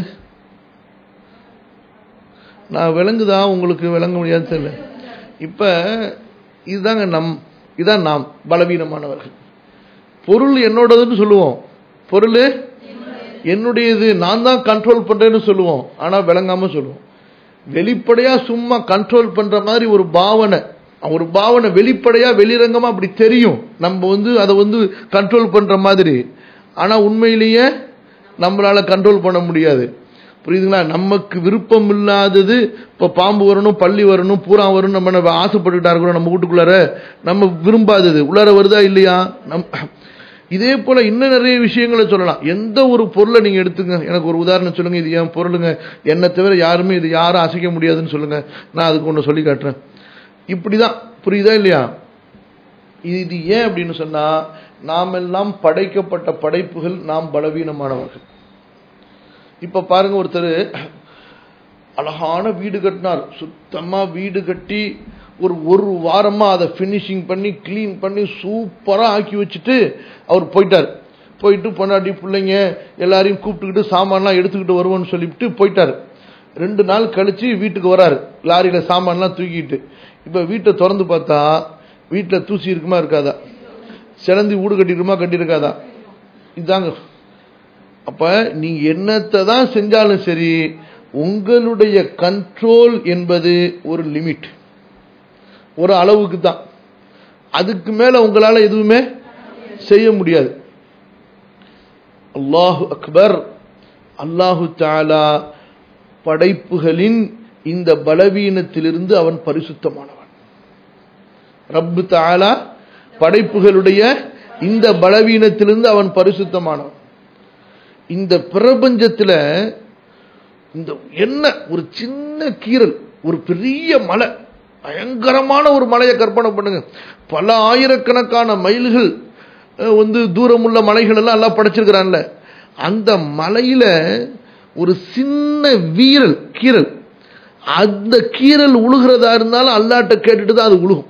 நான் விளங்குதா உங்களுக்கு விளங்க முடியாது தெரியல இப்ப இதுதாங்க நம் இதான் நாம் பலவீனமானவர்கள் பொருள் என்னோடதுன்னு சொல்லுவோம் பொருள் என்னுடையது நான் தான் கண்ட்ரோல் பண்றேன்னு சொல்லுவோம் ஆனா விளங்காம சொல்லுவோம் வெளிப்படையா சும்மா கண்ட்ரோல் பண்ற மாதிரி ஒரு பாவனை ஒரு பாவனை வெளிப்படையா வெளிரங்கமா அப்படி தெரியும் நம்ம வந்து அதை வந்து கண்ட்ரோல் பண்ற மாதிரி ஆனா உண்மையிலேயே நம்மளால கண்ட்ரோல் பண்ண முடியாது புரியுதுங்களா நமக்கு விருப்பம் இல்லாதது இப்ப பாம்பு வரணும் பள்ளி வரணும் பூரா வரணும் நம்ம நம்ம ஆசைப்பட்டுக்கிட்டா இருக்கிறோம் நம்ம வீட்டுக்குள்ளார நம்ம விரும்பாதது உள்ளார வருதா இல்லையா நம் இதே போல இன்னும் நிறைய விஷயங்களை சொல்லலாம் எந்த ஒரு பொருளை நீங்க எடுத்துங்க எனக்கு ஒரு உதாரணம் சொல்லுங்க இது என் பொருளுங்க என்னை தவிர யாருமே இது யாரும் அசைக்க முடியாதுன்னு சொல்லுங்க நான் அதுக்கு ஒன்று சொல்லி காட்டுறேன் இப்படிதான் புரியுதா இல்லையா இது ஏன் அப்படின்னு சொன்னா நாமெல்லாம் படைக்கப்பட்ட படைப்புகள் நாம் பலவீனமானவர்கள் இப்ப பாருங்க ஒருத்தர் அழகான வீடு கட்டினார் சுத்தமா வீடு கட்டி ஒரு ஒரு வாரமா அதை ஃபினிஷிங் பண்ணி க்ளீன் பண்ணி சூப்பரா ஆக்கி வச்சுட்டு அவர் போயிட்டார் போயிட்டு பொண்டாட்டி பிள்ளைங்க எல்லாரையும் கூப்பிட்டுக்கிட்டு சாமான்லாம் எடுத்துக்கிட்டு வருவோம்னு சொல்லிவிட்டு போயிட்டார் ரெண்டு நாள் கழிச்சு வீட்டுக்கு வராரு லாரியில சாமான்லாம் தூக்கிட்டு இப்ப வீட்டை திறந்து பார்த்தா வீட்டுல தூசி இருக்குமா இருக்காதா சிலந்தி வீடு கட்டிருக்குமா கட்டியிருக்காதா இதுதாங்க அப்ப நீங்க என்னத்தை தான் செஞ்சாலும் சரி உங்களுடைய கண்ட்ரோல் என்பது ஒரு லிமிட் ஒரு அளவுக்கு தான் அதுக்கு மேல உங்களால எதுவுமே செய்ய முடியாது அல்லாஹு அக்பர் அல்லாஹு தாலா படைப்புகளின் இந்த பலவீனத்திலிருந்து அவன் பரிசுத்தமானவன் ரப்பு தாலா படைப்புகளுடைய இந்த பலவீனத்திலிருந்து அவன் பரிசுத்தமானவன் இந்த பிரபஞ்சத்துல இந்த என்ன ஒரு சின்ன கீறல் ஒரு பெரிய மலை பயங்கரமான ஒரு மலையை கற்பனை பண்ணுங்க பல ஆயிரக்கணக்கான மைல்கள் அஹ், வந்து தூரமுள்ள மலைகள் எல்லாம் எல்லாம் படைச்சிருக்கிறான்ல அந்த மலையில ஒரு சின்ன வீரல் கீறல் அந்த கீறல் உழுகிறதா இருந்தாலும் அல்லாட்ட கேட்டுட்டு தான் அது உழுகும்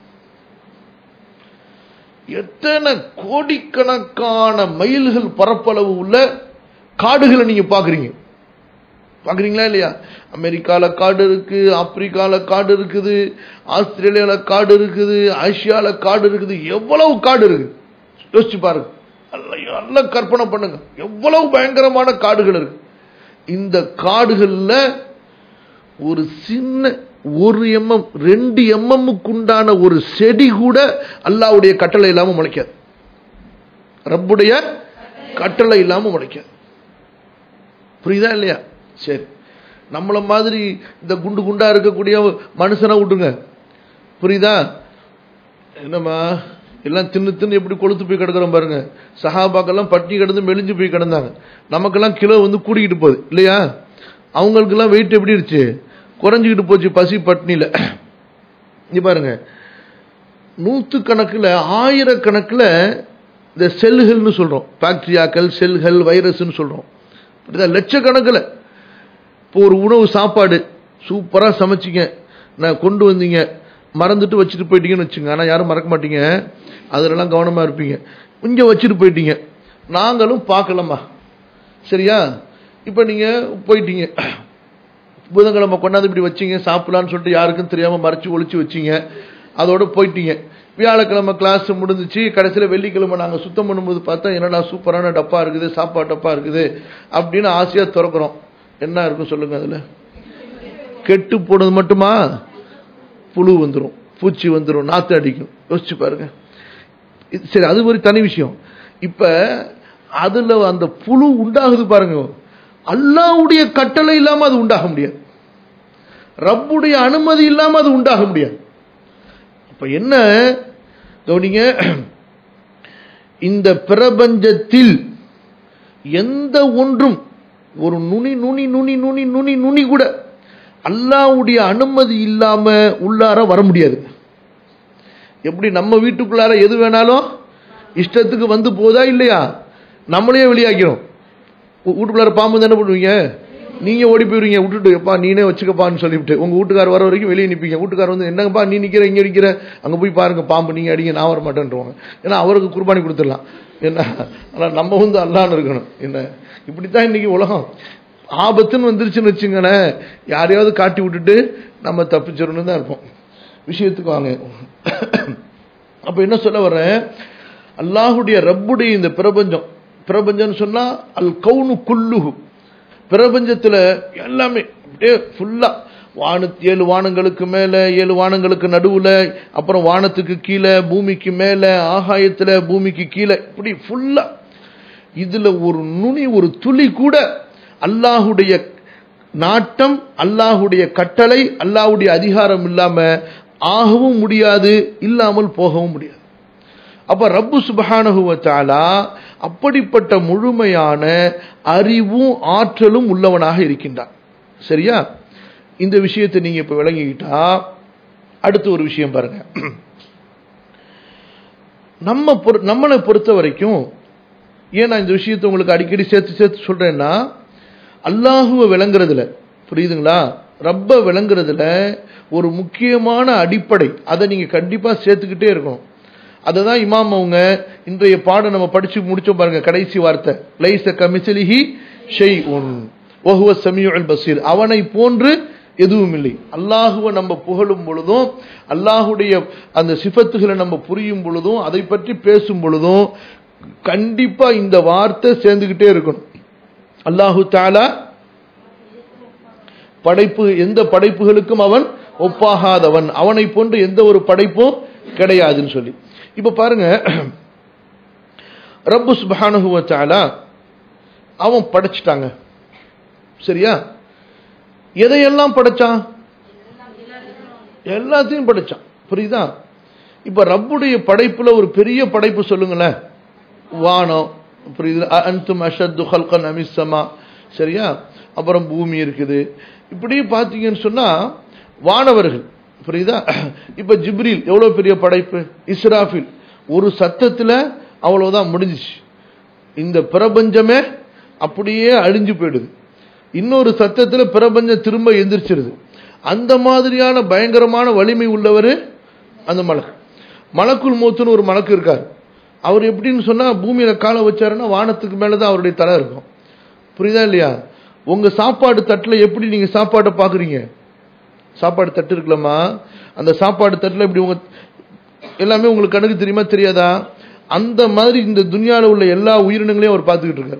எத்தனை கோடிக்கணக்கான மைல்கள் பரப்பளவு உள்ள காடுகளை நீங்க பாக்குறீங்க பாக்குறீங்களா இல்லையா அமெரிக்கால காடு இருக்கு ஆப்பிரிக்கால காடு இருக்குது ஆஸ்திரேலியால காடு இருக்குது ஆசியால காடு இருக்குது எவ்வளவு காடு இருக்கு யோசிச்சு பாருங்க நல்ல- நல்ல கற்பனை பண்ணுங்க எவ்வளவு பயங்கரமான காடுகள் இருக்கு இந்த காடுகள்ல ஒரு சின்ன ஒரு எம்எம் ரெண்டு எம்எம்முக்கு உண்டான ஒரு செடி கூட அல்லாவுடைய கட்டளை இல்லாம முளைக்காது ரப்புடைய கட்டளை இல்லாம முளைக்காது புரியுதா இல்லையா சரி நம்மள மாதிரி இந்த குண்டு குண்டா இருக்கக்கூடிய மனுஷனை விட்டுங்க புரியுதா என்னம்மா எல்லாம் தின்னு தின்னு எப்படி கொளுத்து போய் கிடக்குறோம் பாருங்க சஹாபாக்கெல்லாம் பட்டி கிடந்து மெலிஞ்சு போய் கிடந்தாங்க நமக்கெல்லாம் கிலோ வந்து கூடிக்கிட்டு போகுது இல்லையா அவங்களுக்கெல்லாம் வெயிட் எப்படி இருந்துச்சு குறைஞ்சிக்கிட்டு போச்சு பசி பட்னியில இங்க பாருங்க நூத்து கணக்குல ஆயிரக்கணக்கில் இந்த செல்லுகள்னு சொல்றோம் பாக்டீரியாக்கள் செல்கள் வைரஸ்னு சொல்றோம் புரியுதா லட்சக்கணக்கில் இப்போ ஒரு உணவு சாப்பாடு சூப்பரா சமைச்சிங்க நான் கொண்டு வந்தீங்க மறந்துட்டு வச்சுட்டு போயிட்டீங்கன்னு வச்சுங்க ஆனா யாரும் மறக்க மாட்டீங்க அதுலலாம் கவனமா இருப்பீங்க இங்கே வச்சுட்டு போயிட்டீங்க நாங்களும் பார்க்கலம்மா சரியா இப்போ நீங்கள் போயிட்டீங்க புதன்கிழமை கொண்டாந்து இப்படி வச்சீங்க சாப்பிடலான்னு சொல்லிட்டு யாருக்கும் தெரியாமல் மறைச்சு ஒழிச்சு வச்சீங்க அதோட போயிட்டீங்க வியாழக்கிழமை கிளாஸ் முடிஞ்சிச்சு கடைசியில் வெள்ளிக்கிழமை நாங்கள் சுத்தம் பண்ணும்போது பார்த்தா என்னடா சூப்பரான டப்பா இருக்குது சாப்பாடு டப்பா இருக்குது அப்படின்னு ஆசையாக திறக்கிறோம் என்ன இருக்கும் சொல்லுங்க அதில் கெட்டு போனது மட்டுமா புழு வந்துடும் பூச்சி வந்துடும் நாத்து அடிக்கும் யோசிச்சு பாருங்க இது சரி அது ஒரு தனி விஷயம் இப்ப அதுல அந்த புழு உண்டாகுது பாருங்க அல்லாவுடைய கட்டளை இல்லாம அது உண்டாக முடியாது ரப்புடைய அனுமதி இல்லாம அது உண்டாக முடியாது அப்ப என்ன கவனிங்க இந்த பிரபஞ்சத்தில் எந்த ஒன்றும் ஒரு நுனி நுனி நுனி நுனி நுனி நுனி கூட அல்லாவுடைய அனுமதி இல்லாம உள்ளார வர முடியாது எப்படி நம்ம வீட்டுக்குள்ளார எது வேணாலும் இஷ்டத்துக்கு வந்து போதா இல்லையா நம்மளே வெளியாக்கிறோம் வீட்டுக்குள்ளார பாம்பு தானே பண்ணுவீங்க நீங்க ஓடி போயிருவீங்க விட்டுட்டு எப்பா நீனே வச்சுக்கப்பான்னு சொல்லிவிட்டு உங்க வீட்டுக்கார் வர வரைக்கும் வெளியே நிற்பீங்க வீட்டுக்கார் வந்து என்னங்கப்பா நீ நிக்கிற இங்க நிக்கிற அங்க போய் பாருங்க பாம்பு நீங்க அடிங்க நான் வர மாட்டேன்றவாங்க ஏன்னா அவருக்கு குர்பானி கொடுத்துடலாம் என்ன ஆனா நம்ம வந்து அல்லான்னு இருக்கணும் என்ன இப்படித்தான் இன்னைக்கு உலகம் ஆபத்துன்னு வந்துருச்சுன்னு வச்சுங்களேன் யாரையாவது காட்டி விட்டுட்டு நம்ம தப்பிச்சிடணும் தான் இருப்போம் விஷயத்துக்கு வாங்க அப்ப என்ன சொல்ல வர்றேன் அல்லாஹுடைய ரப்புடைய இந்த பிரபஞ்சம் பிரபஞ்சம்னு சொன்னா அல் கவுனு குல்லுஹு பிரபஞ்சத்துல எல்லாமே அப்படியே ஃபுல்லா வானத்து ஏழு வானங்களுக்கு மேல ஏழு வானங்களுக்கு நடுவுல அப்புறம் வானத்துக்கு கீழே பூமிக்கு மேல ஆகாயத்துல பூமிக்கு கீழே இப்படி ஃபுல்லா இதுல ஒரு நுனி ஒரு துளி கூட அல்லாஹுடைய நாட்டம் அல்லாஹுடைய கட்டளை அல்லாஹுடைய அதிகாரம் இல்லாம ஆகவும் முடியாது இல்லாமல் போகவும் முடியாது அப்ப ரப்பு சுபஹானகுவத்தாலா அப்படிப்பட்ட முழுமையான அறிவும் ஆற்றலும் உள்ளவனாக இருக்கின்றான் சரியா இந்த விஷயத்தை நீங்க இப்ப விளங்கிக்கிட்டா அடுத்து ஒரு விஷயம் பாருங்க நம்ம நம்மளை பொறுத்த வரைக்கும் ஏன் நான் இந்த விஷயத்தை உங்களுக்கு அடிக்கடி சேர்த்து சேர்த்து சொல்றேன்னா அல்லாஹுவை விளங்குறதுல புரியுதுங்களா ரப்ப விளங்குறதுல ஒரு முக்கியமான அடிப்படை அதை நீங்க கண்டிப்பா சேர்த்துக்கிட்டே இருக்கணும் அதை தான் இமாம் அவங்க இன்றைய பாடம் நம்ம படிச்சு முடிச்சோம் பாருங்க கடைசி வார்த்தை லைச கமிசலிஹி ஷெய் உன் ஒஹுவ சமியுல் பசீர் அவனை போன்று எதுவும் இல்லை அல்லாஹுவை நம்ம புகழும் பொழுதும் அல்லாஹுடைய அந்த சிபத்துகளை நம்ம புரியும் பொழுதும் அதை பற்றி பேசும் பொழுதும் கண்டிப்பா இந்த வார்த்தை சேர்ந்துகிட்டே இருக்கணும் அல்லாஹு தாலா படைப்பு எந்த படைப்புகளுக்கும் அவன் ஒப்பாகாதவன் அவனை போன்று எந்த ஒரு படைப்பும் கிடையாதுன்னு சொல்லி இப்ப பாருங்க ரப்பு சுபானுவத்தாலா அவன் படைச்சிட்டாங்க சரியா எதையெல்லாம் படைச்சான் எல்லாத்தையும் படைச்சான் புரியுதா இப்ப ரப்புடைய படைப்புல ஒரு பெரிய படைப்பு சொல்லுங்களேன் வானம் புரியுது அன்தும் அஷத்து ஹல்கன் அமிசமா சரியா அப்புறம் பூமி இருக்குது இப்படி பார்த்தீங்கன்னு சொன்னா வானவர்கள் புரியுதா இப்ப ஜிப்ரில் எவ்வளவு பெரிய படைப்பு இஸ்ராஃபில் ஒரு சத்தத்துல அவ்வளவுதான் முடிஞ்சிச்சு இந்த பிரபஞ்சமே அப்படியே அழிஞ்சு போயிடுது இன்னொரு சத்தத்துல பிரபஞ்சம் திரும்ப எந்திரிச்சிருது அந்த மாதிரியான பயங்கரமான வலிமை உள்ளவர் அந்த மலக்கு மலக்குள் மூத்துன்னு ஒரு மலக்கு இருக்கார் அவர் எப்படின்னு சொன்னா பூமியில காலை வச்சாருன்னா வானத்துக்கு மேலதான் அவருடைய தலை இருக்கும் புரியுதா இல்லையா உங்க சாப்பாடு தட்டுல எப்படி நீங்க சாப்பாடை பாக்குறீங்க சாப்பாடு தட்டு இருக்கலாமா அந்த சாப்பாடு தட்டுல இப்படி உங்க எல்லாமே உங்களுக்கு கணக்கு தெரியுமா தெரியாதா அந்த மாதிரி இந்த துன்யால உள்ள எல்லா உயிரினங்களையும் அவர் பார்த்துக்கிட்டு இருக்காரு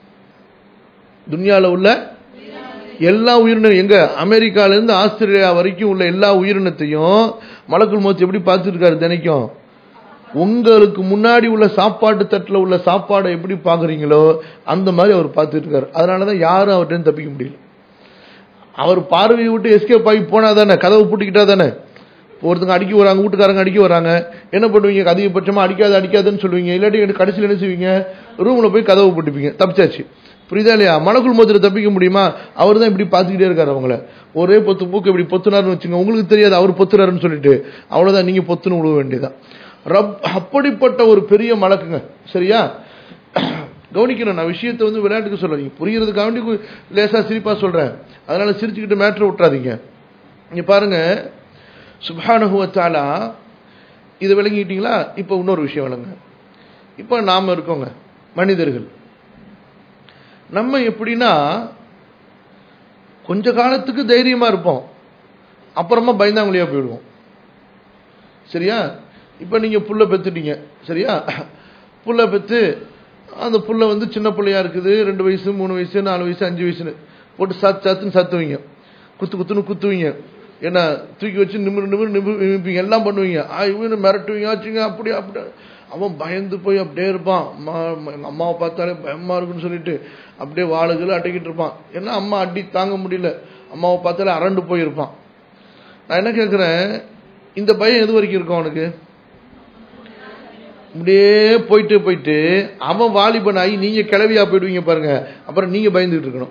துன்யால உள்ள எல்லா உயிரினம் எங்க அமெரிக்கால இருந்து ஆஸ்திரேலியா வரைக்கும் உள்ள எல்லா உயிரினத்தையும் மலக்குள் மோச்சு எப்படி பார்த்துட்டு இருக்காரு தினைக்கும் உங்களுக்கு முன்னாடி உள்ள சாப்பாட்டு தட்டில் உள்ள சாப்பாடை எப்படி பார்க்குறீங்களோ அந்த மாதிரி அவர் பார்த்துட்டு இருக்காரு அதனால தான் யாரும் அவர்கிட்ட தப்பிக்க முடியல அவர் பார்வையை விட்டு எஸ்கேப் ஆகி போனா தானே கதவை பூட்டிக்கிட்டா தானே ஒருத்தங்க அடிக்க வராங்க வீட்டுக்காரங்க அடிக்க வராங்க என்ன பண்ணுவீங்க அதிகபட்சமா அடிக்காது அடிக்காதுன்னு சொல்லுவீங்க இல்லாட்டி கடைசியில் என்ன செய்வீங்க ரூம்ல போய் கதவை போட்டுப்பீங்க தப்பிச்சாச்சு புரியுதா இல்லையா மணக்குள் மோதிர தப்பிக்க முடியுமா அவர் தான் இப்படி பார்த்துக்கிட்டே இருக்காரு அவங்கள ஒரே பொத்து பூக்கு இப்படி பொத்துனாருன்னு வச்சுங்க உங்களுக்கு தெரியாது அவர் பொத்துறாருன்னு சொல்லிட்டு அவ்வளவுதான் நீங்க பொத்துன்னு விழுவ வேண்டியதான் ரப் அப்படிப்பட்ட ஒரு பெரிய மலக்குங்க சரியா கவனிக்கணும் நான் விஷயத்தை வந்து விளையாட்டுக்கு சொல்ல நீங்க புரியறதுக்காக வேண்டி லேசா சிரிப்பா சொல்றேன் அதனால சிரிச்சுக்கிட்டு மேட்ரு விட்டுறாதீங்க இங்க பாருங்க சுபானுகுவத்தாலா இதை விளங்கிட்டீங்களா இப்போ இன்னொரு விஷயம் விளங்க இப்போ நாம் இருக்கோங்க மனிதர்கள் நம்ம எப்படின்னா கொஞ்ச காலத்துக்கு தைரியமா இருப்போம் அப்புறமா பயந்தாங்குழியா போயிடுவோம் சரியா இப்போ நீங்க புள்ள பெத்துட்டீங்க சரியா புள்ள பெத்து அந்த புள்ள வந்து சின்ன பிள்ளையா இருக்குது ரெண்டு வயசு மூணு வயசு நாலு வயசு அஞ்சு வயசுன்னு போட்டு சாத்து சாத்துன்னு சாத்துவீங்க குத்து குத்துன்னு குத்துவீங்க என்ன தூக்கி வச்சு நிமிரு நிமிரு நிமிரு நிமிப்பீங்க எல்லாம் பண்ணுவீங்க ஆ இவனு மிரட்டுவீங்க ஆச்சுங்க அப்படி அப்படி அவன் பயந்து போய் அப்படியே இருப்பான் அம்மா எங்கள் அம்மாவை பார்த்தாலே பயமா இருக்குன்னு சொல்லிட்டு அப்படியே வாளுகள் அட்டைக்கிட்டு இருப்பான் ஏன்னா அம்மா அடி தாங்க முடியல அம்மாவை பார்த்தாலே அரண்டு போயிருப்பான் நான் என்ன கேட்குறேன் இந்த பயம் எது வரைக்கும் இருக்கும் அவனுக்கு அப்படியே போயிட்டு போயிட்டு அவன் வாலிபன் ஆகி நீங்க கிளவியா போயிடுவீங்க பாருங்க அப்புறம் நீங்க பயந்துட்டு இருக்கணும்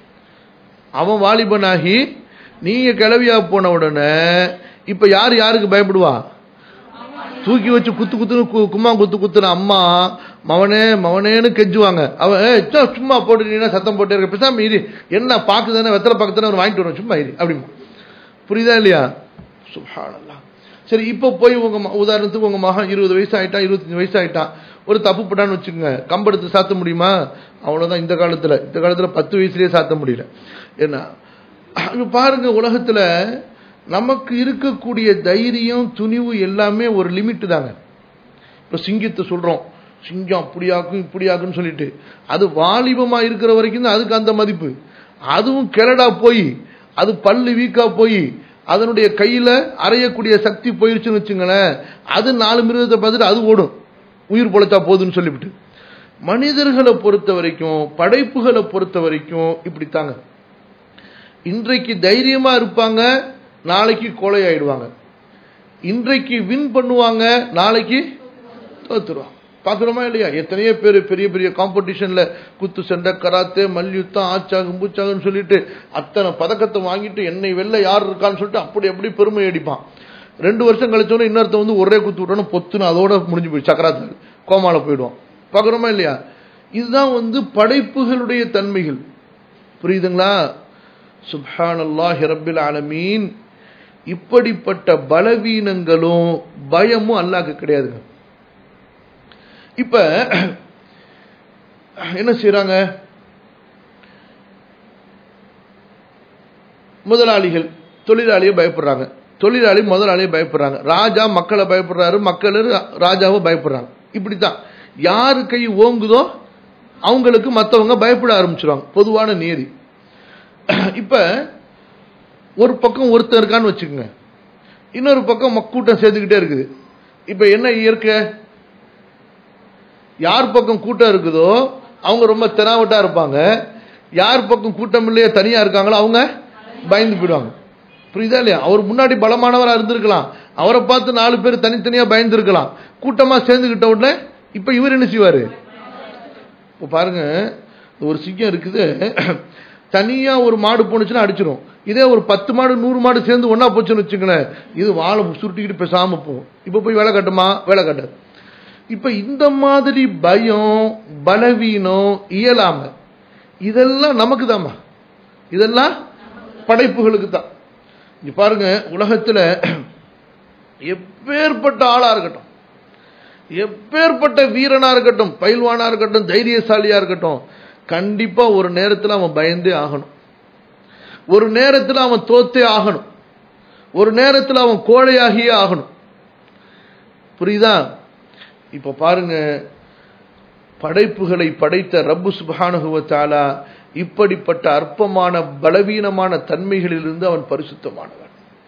அவன் வாலிபன் ஆகி நீங்க கிளவியா போன உடனே இப்ப யார் யாருக்கு பயப்படுவா தூக்கி வச்சு குத்து குத்துன்னு கும்மா குத்து குத்துன அம்மா மவனே மவனேன்னு கெஞ்சுவாங்க அவன் "ஏய், சோ, சும்மா போட்டுட்டீங்கன்னா சத்தம் போட்டே இருக்க பேசாம இரு என்ன பாக்குதானே வெத்தலை பக்கத்தானே அவர் வாங்கிட்டு வரோம் சும்மா இரு அப்படிமா புரியுதா இல்லையா சுப்ஹானல்லாஹ் சரி இப்போ போய் உங்க ம- உதாரணத்துக்கு உங்க மகன் இருபது வயசு ஆயிட்டான் இருபத்தஞ்சு வயசு ஆயிட்டான் ஒரு தப்பு பட்டான்னு வச்சுக்கோங்க கம்பெடுத்து சாத்த முடியுமா அவ்வளவுதான் இந்த காலத்துல இந்த காலத்துல பத்து வயசுலயே சாத்த முடியல என்ன இப்ப பாருங்க உலகத்துல நமக்கு இருக்கக்கூடிய தைரியம் துணிவு எல்லாமே ஒரு லிமிட் தாங்க இப்ப சிங்கத்தை சொல்றோம் சிங்கம் அப்படியாக்கும் இப்படியாக்குன்னு சொல்லிட்டு அது வாலிபமா இருக்கிற வரைக்கும் தான் அதுக்கு அந்த மதிப்பு அதுவும் கிளடா போய் அது பல்லு வீக்கா போய் அதனுடைய கையில அறையக்கூடிய சக்தி போயிருச்சுன்னு வச்சுங்களேன் அது நாலு மிருகத்தை பார்த்துட்டு அது ஓடும் உயிர் பொழைச்சா போதுன்னு சொல்லிவிட்டு மனிதர்களை பொறுத்த வரைக்கும் படைப்புகளை பொறுத்த வரைக்கும் இப்படித்தாங்க இன்றைக்கு தைரியமா இருப்பாங்க நாளைக்கு கோலை ஆயிடுவாங்க இன்றைக்கு வின் பண்ணுவாங்க நாளைக்கு தோத்துருவாங்க பார்க்குறோமா இல்லையா எத்தனையோ பேர் பெரிய பெரிய காம்படிஷன்ல குத்து சண்டை கராத்தே மல்யுத்தம் ஆச்சாகும் பூச்சாகுன்னு சொல்லிட்டு அத்தனை பதக்கத்தை வாங்கிட்டு என்னை வெளில யார் இருக்கான்னு சொல்லிட்டு அப்படி அப்படி பெருமை அடிப்பான் ரெண்டு வருஷம் கழிச்சோன்னு இன்னொருத்த வந்து ஒரே குத்து விட்டோன்னு பொத்துன்னு அதோட முடிஞ்சு போய் சக்கராத்தில் கோமால போயிடுவான் பார்க்குறோமா இல்லையா இதுதான் வந்து படைப்புகளுடைய தன்மைகள் புரியுதுங்களா சுப்ஹானல்லாஹி ரப்பில் ஆலமீன் இப்படிப்பட்ட பலவீனங்களும் பயமும் அல்லாஹ்க்கு கிடையாதுங்க இப்ப என்ன செய்றாங்க முதலாளிகள் தொழிலாளியை பயப்படுறாங்க தொழிலாளி முதலாளியை பயப்படுறாங்க ராஜா மக்களை பயப்படுறாரு மக்கள் ராஜாவை பயப்படுறாங்க இப்படித்தான் யாரு கை ஓங்குதோ அவங்களுக்கு மற்றவங்க பயப்பட ஆரம்பிச்சிருவாங்க பொதுவான நியதி இப்ப ஒரு பக்கம் ஒருத்தர் இருக்கான்னு வச்சுக்கோங்க இன்னொரு பக்கம் மக்~ கூட்டம் சேர்ந்துக்கிட்டே இருக்குது இப்ப என்ன இயற்கை யார் பக்கம் கூட்டம் இருக்குதோ அவங்க ரொம்ப தெனாவட்டா இருப்பாங்க யார் பக்கம் கூட்டம் இல்லையே தனியா இருக்காங்களோ அவங்க பயந்து போயிடுவாங்க புரியுதா இல்லையா அவர் முன்னாடி பலமானவரா இருந்திருக்கலாம் அவரை பார்த்து நாலு பேர் தனித்தனியா பயந்து இருக்கலாம் கூட்டமா சேர்ந்துகிட்ட உடனே இப்ப இவர் என்ன செய்வாரு இப்போ பாருங்க ஒரு சிங்கம் இருக்குது தனியா ஒரு மாடு போனுச்சுன்னா அடிச்சிரும் இதே ஒரு பத்து மாடு நூறு மாடு சேர்ந்து ஒண்ணா போச்சுன்னு வச்சுங்களேன் இது வாழை சுருட்டிக்கிட்டு பேசாம போகும் இப்போ போய் வேலை கட்டுமா வேலை கட்டாது இப்ப இந்த மாதிரி பயம் பலவீனம் இயலாம இதெல்லாம் நமக்கு தாம்மா இதெல்லாம் படைப்புகளுக்கு தான் இங்க பாருங்க உலகத்துல எப்பேற்பட்ட ஆளா இருக்கட்டும் எப்பேற்பட்ட வீரனா இருக்கட்டும் பயில்வானா இருக்கட்டும் தைரியசாலியா இருக்கட்டும் கண்டிப்பா ஒரு நேரத்துல அவன் பயந்தே ஆகணும் ஒரு நேரத்துல அவன் தோத்தே ஆகணும் ஒரு நேரத்துல அவன் கோழையாகியே ஆகணும் புரியுதா இப்ப பாருங்க படைப்புகளை படைத்த ரப்பு சுப்ஹானஹு வ தஆலா இப்படிப்பட்ட அற்பமான பலவீனமான தன்மைகளிலிருந்து அவன் பரிசுத்தமானவன்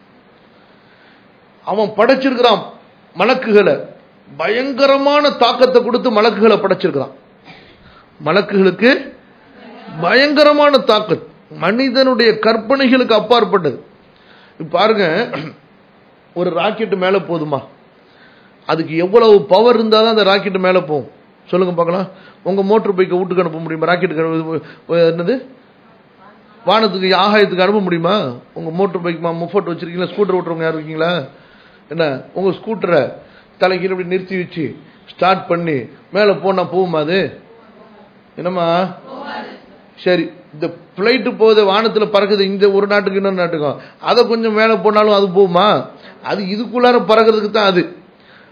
அவன் படைச்சிருக்கிறான் மலக்குகளை பயங்கரமான தாக்கத்தை கொடுத்து மலக்குகளை படைச்சிருக்கிறான் மலக்குகளுக்கு பயங்கரமான தாக்கத் மனிதனுடைய கற்பனைகளுக்கு அப்பாற்பட்டது இப்ப பாருங்க ஒரு ராக்கெட் மேல போதுமா அதுக்கு எவ்வளவு பவர் இருந்தால் தான் அந்த ராக்கெட் மேலே போகும் சொல்லுங்க பார்க்கலாம் உங்க மோட்டர் பைக்கை வீட்டுக்கு அனுப்ப முடியுமா ராக்கெட்டுக்கு என்னது வானத்துக்கு ஆகாயத்துக்கு அனுப்ப முடியுமா உங்க மோட்டர் பைக் முஃபோட் வச்சிருக்கீங்களா ஸ்கூட்டர் ஓட்டுறவங்க யாரும் இருக்கீங்களா என்ன உங்க ஸ்கூட்டரை தலைக்கீழ இப்படி நிறுத்தி வச்சு ஸ்டார்ட் பண்ணி மேலே போனா போகுமா அது என்னம்மா சரி இந்த பிளைட்டு போகுது வானத்தில் பறக்குது இந்த ஒரு நாட்டுக்கு இன்னொரு நாட்டுக்கும் அதை கொஞ்சம் மேலே போனாலும் அது போகுமா அது இதுக்குள்ளார பறக்கிறதுக்கு தான் அது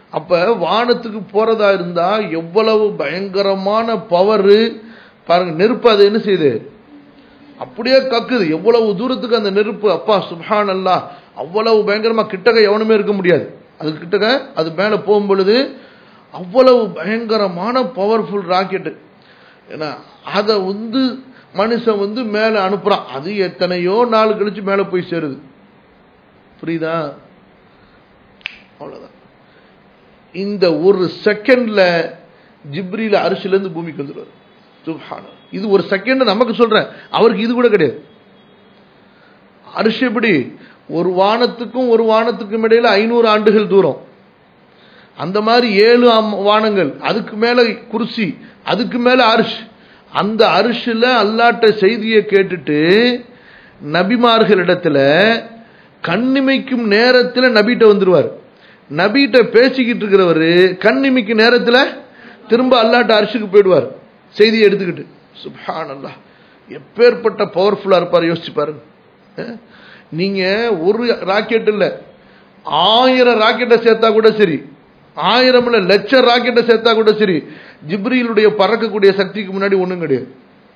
அப்ப வானத்துக்கு போறதா இருந்தா எவ்வளவு பயங்கரமான பவரு பாருங்க நெருப்பு அது என்ன செய்யுது அப்படியே கக்குது எவ்வளவு தூரத்துக்கு அந்த நெருப்பு அப்பா சுப்ஹான் அல்லா அவ்வளவு பயங்கரமா கிட்டக எவனுமே இருக்க முடியாது அது கிட்டக அது மேல போகும் பொழுது அவ்வளவு பயங்கரமான பவர்ஃபுல் ராக்கெட்டு ஏன்னா அதை வந்து மனுஷன் வந்து மேல அனுப்புறான் அது எத்தனையோ நாள் கழிச்சு மேல போய் சேருது புரியுதா அவ்வளவுதான் இந்த ஒரு செகண்ட்ல ஜிப்ரில அரிசில இருந்து பூமிக்கு வந்துடுவார் சுப்ஹான இது ஒரு செகண்ட் நமக்கு சொல்றேன் அவருக்கு இது கூட கிடையாது அரிசி எப்படி ஒரு வானத்துக்கும் ஒரு வானத்துக்கும் இடையில ஐநூறு ஆண்டுகள் தூரம் அந்த மாதிரி ஏழு அம்- வானங்கள் அதுக்கு மேல குர்சி அதுக்கு மேல அரிசி அந்த அரிசில அல்லாட்ட செய்தியை கேட்டுட்டு நபிமார்களிடத்துல கண்ணிமைக்கும் நேரத்துல நபிட்ட வந்துருவார் நபிட்ட பேசிக்கிட்டு இருக்கிறவரு கண்ணிமைக்கும் நேரத்துல திரும்ப அல்லாட்ட அரிசிக்கு போயிடுவார் செய்தியை எடுத்துக்கிட்டு சுப்ஹான் அல்லாஹ் எப்பேற்பட்ட பவர்ஃபுல்லா இருப்பார் யோசிச்சு பாருங்க அஹ்? நீங்க ஒரு ராக்கெட் இல்ல ஆயிரம் ராக்கெட்டை சேர்த்தா கூட சரி ஆயிரம் இல்ல லட்சம் ராக்கெட்டை சேர்த்தா கூட சரி ஜிப்ரீலுடைய பறக்கக்கூடிய சக்திக்கு முன்னாடி ஒண்ணும் கிடையாது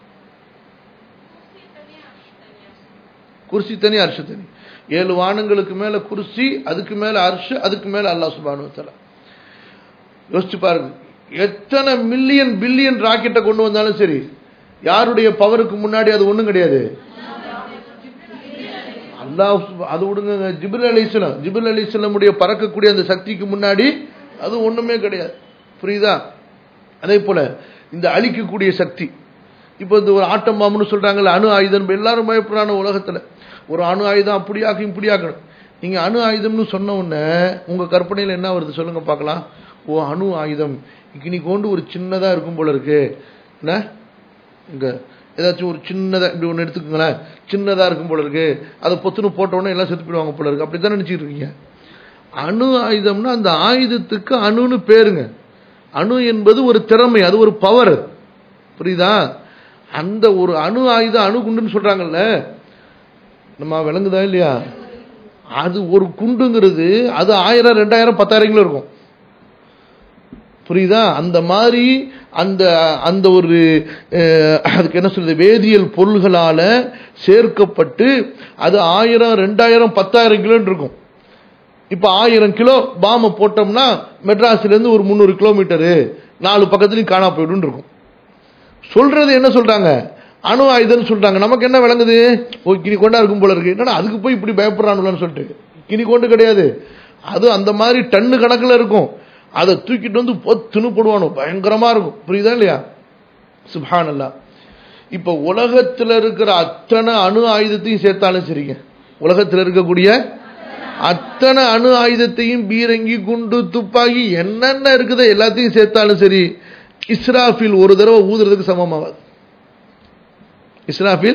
குர்சி தனி அரிசி தனி ஏழு வானங்களுக்கு மேல குர்சி அதுக்கு மேல அரிசி அதுக்கு மேல அல்லாஹ் சுபானு தலா யோசிச்சு பாருங்க எத்தனை மில்லியன் பில்லியன் ராக்கெட்டை கொண்டு வந்தாலும் சரி யாருடைய பவருக்கு முன்னாடி அது ஒண்ணும் கிடையாது அல்லாஹ் சுப- அது விடுங்க ஜிபில் அலிஸ்லாம் ஜிபில் அலிஸ்லமுடைய பறக்கக்கூடிய அந்த சக்திக்கு முன்னாடி அது ஒண்ணுமே கிடையாது புரியுதா அதே போல இந்த அழிக்கக்கூடிய சக்தி இப்போ இந்த ஒரு ஆட்டம் பாம்புன்னு சொல்றாங்கல்ல அணு ஆயுதம் எல்லாரும் பயப்படுறான உலகத்துல ஒரு அணு ஆயுதம் அப்படியாக்கும் இப்படியாக்கணும் நீங்க அணு ஆயுதம்னு சொன்ன உடனே உங்க கற்பனையில என்ன வருது சொல்லுங்க பார்க்கலாம் ஓ அணு ஆயுதம் இனி கொண்டு ஒரு சின்னதா இருக்கும் போல இருக்கு என்ன இங்க ஏதாச்சும் ஒரு சின்னதா இப்படி ஒன்று எடுத்துக்கோங்களேன் சின்னதா இருக்கும் போல இருக்கு அதை பொத்துன்னு போட்ட உடனே எல்லாம் செத்து போயிடுவாங்க போல இருக்கு அப்படித்தான் நினைச்சிட்டு இருக்கீங்க அணு ஆயுதம்னா அந்த ஆயுதத்துக்கு அணுன்னு பேருங்க அணு என்பது ஒரு திறமை அது ஒரு பவர் புரியுதா அந்த ஒரு அணு ஆயுதம் அணு குண்டுன்னு சொல்றாங்கல்ல நம்ம விளங்குதா இல்லையா அது ஒரு குண்டுங்கிறது அது ஆயிரம் ரெண்டாயிரம் பத்தாயிரம் கிலோ இருக்கும் புரியுதா அந்த மாதிரி அந்த அந்த ஒரு அஹ், அதுக்கு என்ன சொல்றது வேதியியல் பொருள்களால சேர்க்கப்பட்டு அது ஆயிரம் ரெண்டாயிரம் பத்தாயிரம் கிலோன்னு இருக்கும் இப்ப ஆயிரம் கிலோ பாம்பை போட்டோம்னா மெட்ராஸ்ல இருந்து ஒரு முந்நூறு கிலோமீட்டரு நாலு பக்கத்துலயும் காணா போயிடும் இருக்கும் சொல்றது என்ன சொல்றாங்க அணு ஆயுதம்னு சொல்றாங்க நமக்கு என்ன விளங்குது ஓ கினி கொண்டா இருக்கும் போல இருக்கு என்னடா அதுக்கு போய் இப்படி பயப்படுறானுலன்னு சொல்லிட்டு கினி கொண்டு கிடையாது அது அந்த மாதிரி டன்னு கணக்குல இருக்கும் அதை தூக்கிட்டு வந்து பொத்துன்னு போடுவானோ பயங்கரமா இருக்கும் புரியுதா இல்லையா சுபானல்லா இப்ப உலகத்துல இருக்கிற அத்தனை அணு ஆயுதத்தையும் சேர்த்தாலும் சரிங்க உலகத்துல இருக்கக்கூடிய அத்தனை அணு ஆயுதத்தையும் பீரங்கி குண்டு துப்பாக்கி என்னென்ன இருக்குதோ எல்லாத்தையும் சேர்த்தாலும் சரி இஸ்ராஃபில் ஒரு தடவை ஊதுறதுக்கு சமமாவாது இஸ்ராஃபில்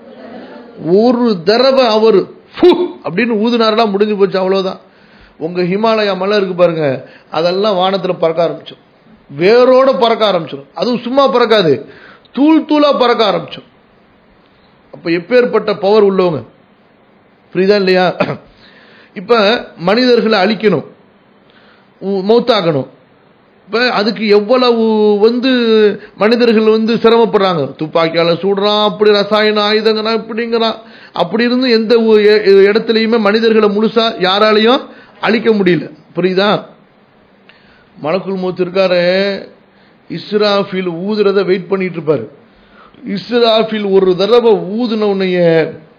ஒரு தடவை அவர் ஃபு அப்படின்னு ஊதுனாரெல்லாம் முடிஞ்சு போச்சு அவ்வளவுதான் உங்க ஹிமாலயா மலை இருக்கு பாருங்க அதெல்லாம் வானத்துல பறக்க ஆரம்பிச்சிடும் வேரோட பறக்க ஆரம்பிச்சிடும் அதுவும் சும்மா பறக்காது தூள் தூளா பறக்க ஆரம்பிச்சிடும் அப்ப எப்பேற்பட்ட பவர் உள்ளவங்க புரியுதா இல்லையா இப்ப மனிதர்களை அழிக்கணும் உ- மௌத்தாக்கணும் இப்ப அதுக்கு எவ்வளவு வந்து மனிதர்கள் வந்து சிரமப்படுறாங்க துப்பாக்கியால சுடுறான் அப்படி ரசாயன ஆயுதங்கிறான் இப்படிங்கிறான் அப்படி இருந்து எந்த ஒரு எ- இடத்துலயுமே மனிதர்களை முழுசா யாராலையும் அழிக்க முடியல புரியுதா மலக்குள் மூத்து இருக்காரு இஸ்ராஃபில் ஊதுறத வெயிட் பண்ணிட்டு இருப்பாரு இஸ்ராஃபில் ஒரு தடவை ஊதுன உன்னைய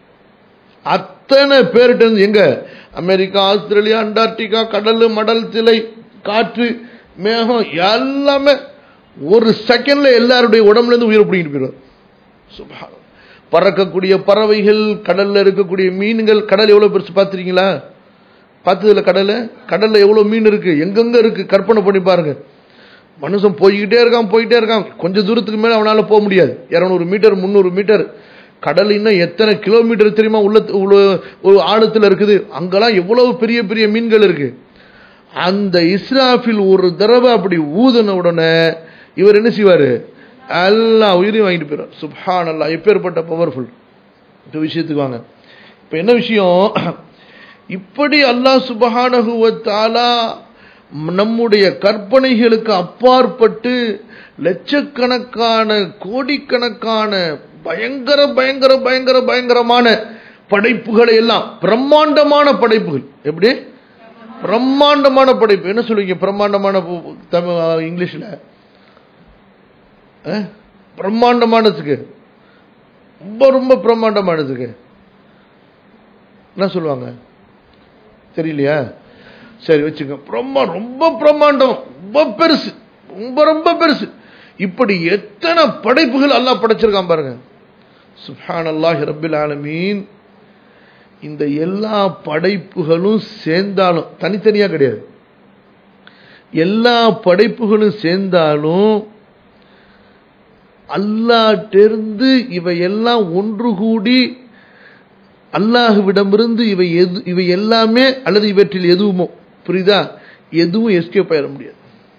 அத்தனை பேர்கிட்ட இருந்து எங்க அமெரிக்கா ஆஸ்திரேலியா அண்டார்டிகா கடல் மடல் திலை காற்று மேகம் எல்லாமே ஒரு செகண்ட்ல எல்லாருடைய உடம்புல இருந்து உயிரை பிடிங்கிட்டு போயிடுவார் சுப்ஹானல்லாஹ். பறக்கக்கூடிய பறவைகள் கடல்ல இருக்கக்கூடிய மீன்கள் கடல் எவ்வளவு பெருசு பார்த்திருக்கீங்களா பார்த்ததுல கடல்ல கடல்ல எவ்வளவு மீன் இருக்கு எங்கெங்க இருக்கு கற்பனை பண்ணி பாருங்க மனுஷன் போய்கிட்டே இருக்கான் போயிட்டே இருக்கான் கொஞ்சம் தூரத்துக்கு மேல அவனால போக முடியாது 200 மீட்டர் முந்நூறு மீட்டர் கடல் இன்னும் எத்தனை கிலோமீட்டர் தெரியுமா உள்ள உள்ள- ஒரு ஆழத்துல இருக்குது அங்கெல்லாம் எவ்வளவு பெரிய பெரிய மீன்கள் இருக்கு அந்த இஸ்ராஃபில் ஒரு தடவை அப்படி ஊதுன உடனே இவர் என்ன செய்வாரு எல்லா உயிரையும் வாங்கிட்டு போயிடும் சுப்ஹான் அல்லா எப்பேற்பட்ட பவர்ஃபுல் இந்த விஷயத்துக்கு வாங்க இப்ப என்ன விஷயம் இப்படி அல்லாஹ் சுபஹானஹு வ தஆலா நம்முடைய கற்பனைகளுக்கு அப்பாற்பட்டு லட்சக்கணக்கான கோடிக்கணக்கான பயங்கர பயங்கர பயங்கர பயங்கரமான படைப்புகளை எல்லாம் பிரம்மாண்டமான படைப்புகள் எப்படி பிரம்மாண்டமான படைப்பு என்ன சொல்லுவீங்க பிரம்மாண்டமான பு- தமிழ் இங்கிலீஷ்ல அஹ்? பிரம்மாண்டமானதுக்கு ரொம்ப ரொம்ப பிரம்மாண்டமானதுக்கு என்ன சொல்லுவாங்க தெரியலையா சரி வச்சுக்க ரொம்ப ரொம்ப பிரம்மாண்டம் ரொம்ப பெருசு ரொம்ப ரொம்ப பெருசு இப்படி எத்தனை படைப்புகள் அல்லாஹ் படைச்சிருக்கான் பாருங்க சுப்ஹான் அல்லாஹ் ரபில் ஆலமீன் இந்த எல்லா படைப்புகளும் சேர்ந்தாலும் தனித்தனியா கிடையாது எல்லா படைப்புகளும் சேர்ந்தாலும் அல்லாட்டிருந்து இவை எல்லாம் ஒன்று கூடி அல்லாஹுவிடமிருந்து இவை எது இவை எல்லாமே அல்லது இவற்றில் எதுவுமோ புரியுதா எதுவும் எஸ்கேப் ஆயிட முடியாது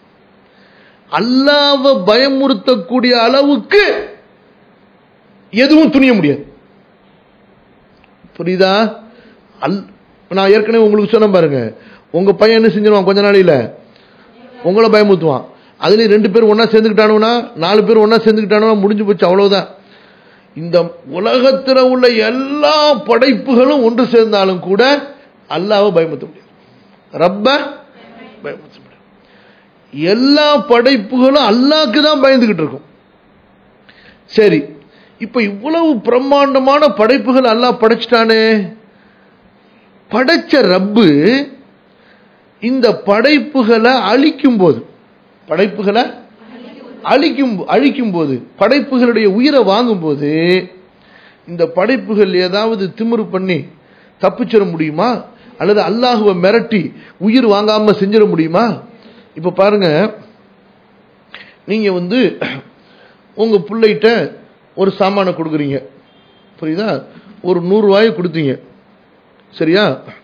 அல்லாவை பயமுறுத்தக்கூடிய அளவுக்கு எதுவும் துணிய முடியாது புரியுதா அல் நான் ஏற்கனவே உங்களுக்கு சொன்ன பாருங்க உங்க பையன் என்ன செஞ்சிருவான் கொஞ்ச நாளையில உங்களை பயமுறுத்துவான் அதுலயும் ரெண்டு பேரும் ஒண்ணா சேர்ந்துக்கிட்டானுன்னா நாலு பேர் ஒண்ணா சேர்ந்துக்கிட்டானுன்னா முடிஞ்சு போச்சு அவ்வளவுதான் இந்த உலகத்தில் உள்ள எல்லா படைப்புகளும் ஒன்று சேர்ந்தாலும் கூட அல்லாவை பயமுறுத்த முடியாது ரப்ப பயமுறுத்த முடியாது எல்லா படைப்புகளும் அல்லாக்கு தான் பயந்துகிட்டு இருக்கும் சரி இப்ப இவ்வளவு பிரம்மாண்டமான படைப்புகள் அல்லாஹ் படைச்சிட்டானே படைச்ச ரப்பு இந்த படைப்புகளை அழிக்கும் போது படைப்புகளை அழிக்கும் அழிக்கும் போது படைப்புகளுடைய உயிரை வாங்கும் போது இந்த படைப்புகள் ஏதாவது திமிரு பண்ணி தப்பிச்சிட முடியுமா அல்லது அல்லாஹுவை மிரட்டி உயிர் வாங்காம செஞ்சிட முடியுமா இப்ப பாருங்க நீங்க வந்து உங்க பிள்ளைகிட்ட ஒரு சாமானை கொடுக்குறீங்க புரியுதா ஒரு நூறு ரூபாயை கொடுத்தீங்க சரியா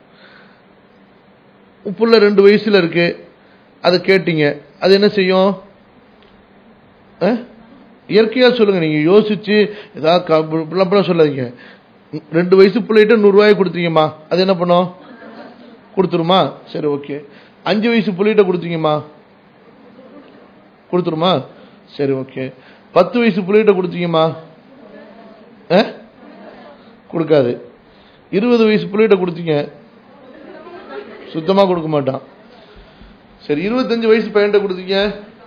உன் புள்ள ரெண்டு வயசுல இருக்கு அதை கேட்டீங்க அது என்ன செய்யும் அஹ்? இயற்கையா சொல்லுங்க நீங்க யோசிச்சு ஏதாவது க- இப்படிலாம் இப்படிலாம் சொல்லாதீங்க ரெண்டு வயசு பிள்ளைகிட்ட நூறு ரூபாய் கொடுத்தீங்கம்மா அது என்ன பண்ணும் கொடுத்துருமா சரி ஓகே அஞ்சு வயசு பிள்ளைகிட்ட கொடுத்தீங்கம்மா கொடுத்துருமா சரி ஓகே பத்து வயசு பிள்ளைகிட்ட கொடுத்தீங்கம்மா அஹ்? கொடுக்காது இருபது வயசு பிள்ளைகிட்ட கொடுத்தீங்க சுத்தமா கொடுக்க மாட்டான் சரி இருபத்தஞ்சு வயசு பையன்கிட்ட கொடுத்தீங்க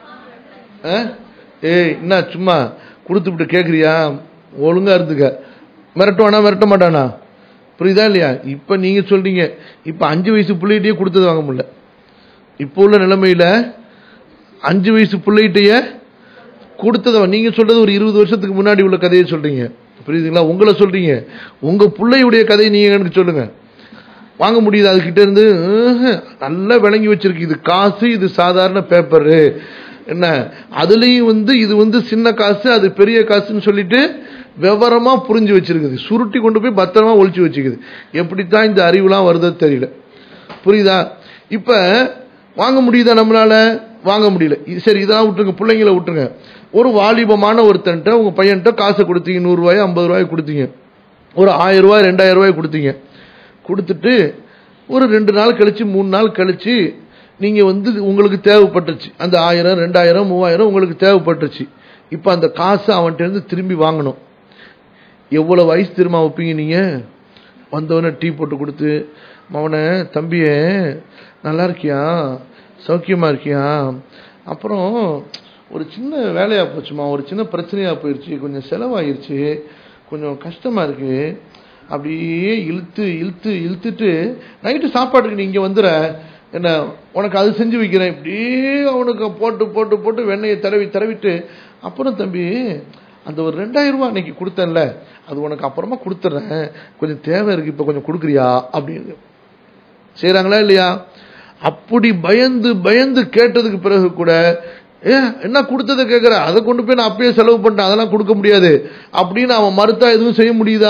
ஆ? ஏய் என்ன சும்மா கொடுத்துவிட்டு கேட்குறியா ஒழுங்கா இருந்துக்க மிரட்டுவானா மிரட்ட மாட்டானா புரியுதா இல்லையா இப்போ நீங்க சொல்றீங்க இப்போ அஞ்சு வயசு பிள்ளைகிட்டயே கொடுத்தது வாங்க முடியல இப்போ உள்ள நிலைமையில அஞ்சு வயசு பிள்ளைகிட்டயே கொடுத்தத நீங்க சொல்றது ஒரு இருபது வருஷத்துக்கு முன்னாடி உள்ள கதையை சொல்றீங்க புரியுதுங்களா உங்களை சொல்றீங்க உங்க பிள்ளையுடைய கதையை நீங்க எனக்கு சொல்லுங்க வாங்க முடியுது அதுகிட்ட இருந்து ம்ஹும், நல்லா விளங்கி வச்சிருக்கு இது காசு இது சாதாரண பேப்பரு என்ன அதுலயும் வந்து இது வந்து சின்ன காசு அது பெரிய காசுன்னு சொல்லிட்டு விவரமா புரிஞ்சு வச்சிருக்குது சுருட்டி கொண்டு போய் பத்திரமா ஒளிச்சு வச்சுக்குது எப்படித்தான் இந்த அறிவுலாம் வருதோ தெரியல புரியுதா இப்ப வாங்க முடியுதா நம்மளால வாங்க முடியல இது சரி இதெல்லாம் விட்டுருங்க பிள்ளைங்கள விட்டுருங்க ஒரு வாலிபமான ஒருத்தன்ட்ட உங்க பையன்கிட்ட காசை கொடுத்தீங்க நூறு ரூபாய் ஐம்பது ரூபாய் கொடுத்தீங்க ஒரு ஆயிரம் ரூபாய் ரெண்டாயிரம் ரூபாய் கொடுத்தீங்க கொடுத்துட்டு ஒரு ரெண்டு நாள் கழிச்சு மூணு நாள் கழிச்சு நீங்க வந்து உங்களுக்கு தேவைப்பட்டுச்சு அந்த ஆயிரம் ரெண்டாயிரம் மூவாயிரம் உங்களுக்கு தேவைப்பட்டுச்சு இப்ப அந்த காசை அவன்கிட்ட இருந்து திரும்பி வாங்கணும் எவ்வளவு வயசு திரும்ப வைப்பீங்க நீங்க வந்தவொடனே டீ போட்டு கொடுத்து மவனே தம்பியே நல்லா இருக்கியா சௌக்கியமா இருக்கியா அப்புறம் ஒரு சின்ன வேலையா போச்சுமா ஒரு சின்ன பிரச்சனையா போயிடுச்சு கொஞ்சம் செலவாயிருச்சு கொஞ்சம் கஷ்டமா இருக்கு அப்படியே இழுத்து இழுத்து இழுத்துட்டு நைட்டு சாப்பாட்டுக்கு நீ இங்க வந்துற என்ன உனக்கு அது செஞ்சு வைக்கிறேன் இப்படியே அவனுக்கு போட்டு போட்டு போட்டு வெண்ணெயை தடவி தடவிட்டு அப்புறம் தம்பி அந்த ஒரு ரெண்டாயிரம் ரூபாய் அன்னைக்கு கொடுத்தேன்ல அது உனக்கு அப்புறமா கொடுத்துட்றேன் கொஞ்சம் தேவை இருக்கு இப்ப கொஞ்சம் கொடுக்குறியா அப்படின்னு செய்றாங்களா இல்லையா அப்படி பயந்து பயந்து கேட்டதுக்கு பிறகு கூட ஏ என்ன கொடுத்ததை கேட்குற அதை கொண்டு போய் நான் அப்பயே செலவு பண்ணிட்டேன் அதெல்லாம் கொடுக்க முடியாது அப்படின்னு அவன் மறுத்தா எதுவும் செய்ய முடியுதா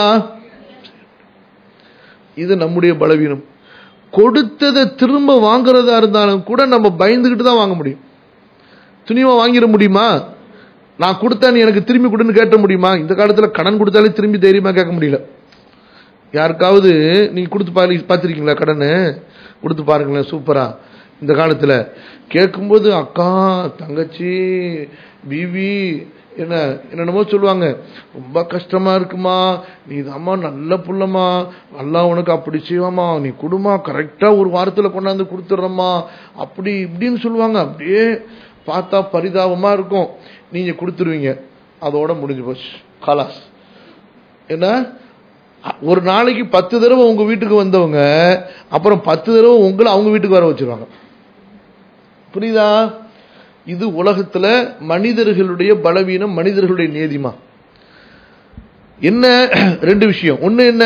இது நம்முடைய பலவீனம் கொடுத்ததை திரும்ப வாங்குறதா இருந்தாலும் கூட நம்ம பயந்துகிட்டு தான் வாங்க முடியும் துணிவா வாங்கிட முடியுமா நான் கொடுத்தா நீ எனக்கு திரும்பி கொடுன்னு கேட்ட முடியுமா இந்த காலத்துல கடன் கொடுத்தாலே திரும்பி தைரியமா கேட்க முடியல யாருக்காவது நீங்க கொடுத்து பாரு பார்த்துருக்கீங்களா கடனு கொடுத்து பாருங்களேன் சூப்பரா இந்த காலத்துல கேட்கும்போது அக்கா தங்கச்சி பிவி என்ன என்னென்னமோ சொல்லுவாங்க ரொம்ப கஷ்டமா இருக்குமா நீ தாம்மா நல்ல புள்ளமா நல்லா உனக்கு அப்படி செய்வாமா நீ குடுமா கரெக்டா ஒரு வாரத்துல கொண்டாந்து கொடுத்துட்றம்மா அப்படி இப்படின்னு சொல்லுவாங்க அப்படியே பார்த்தா பரிதாபமா இருக்கும் நீங்க கொடுத்துருவீங்க அதோட முடிஞ்சு போச்சு கலாஸ் என்ன ஒரு நாளைக்கு பத்து தடவை உங்க வீட்டுக்கு வந்தவங்க அப்புறம் பத்து தடவை உங்களை அவங்க வீட்டுக்கு வர வச்சிருவாங்க புரியுதா இது உலகத்துல மனிதர்களுடைய பலவீனம் மனிதர்களுடைய நேதிமா என்ன ரெண்டு விஷயம் ஒண்ணு என்ன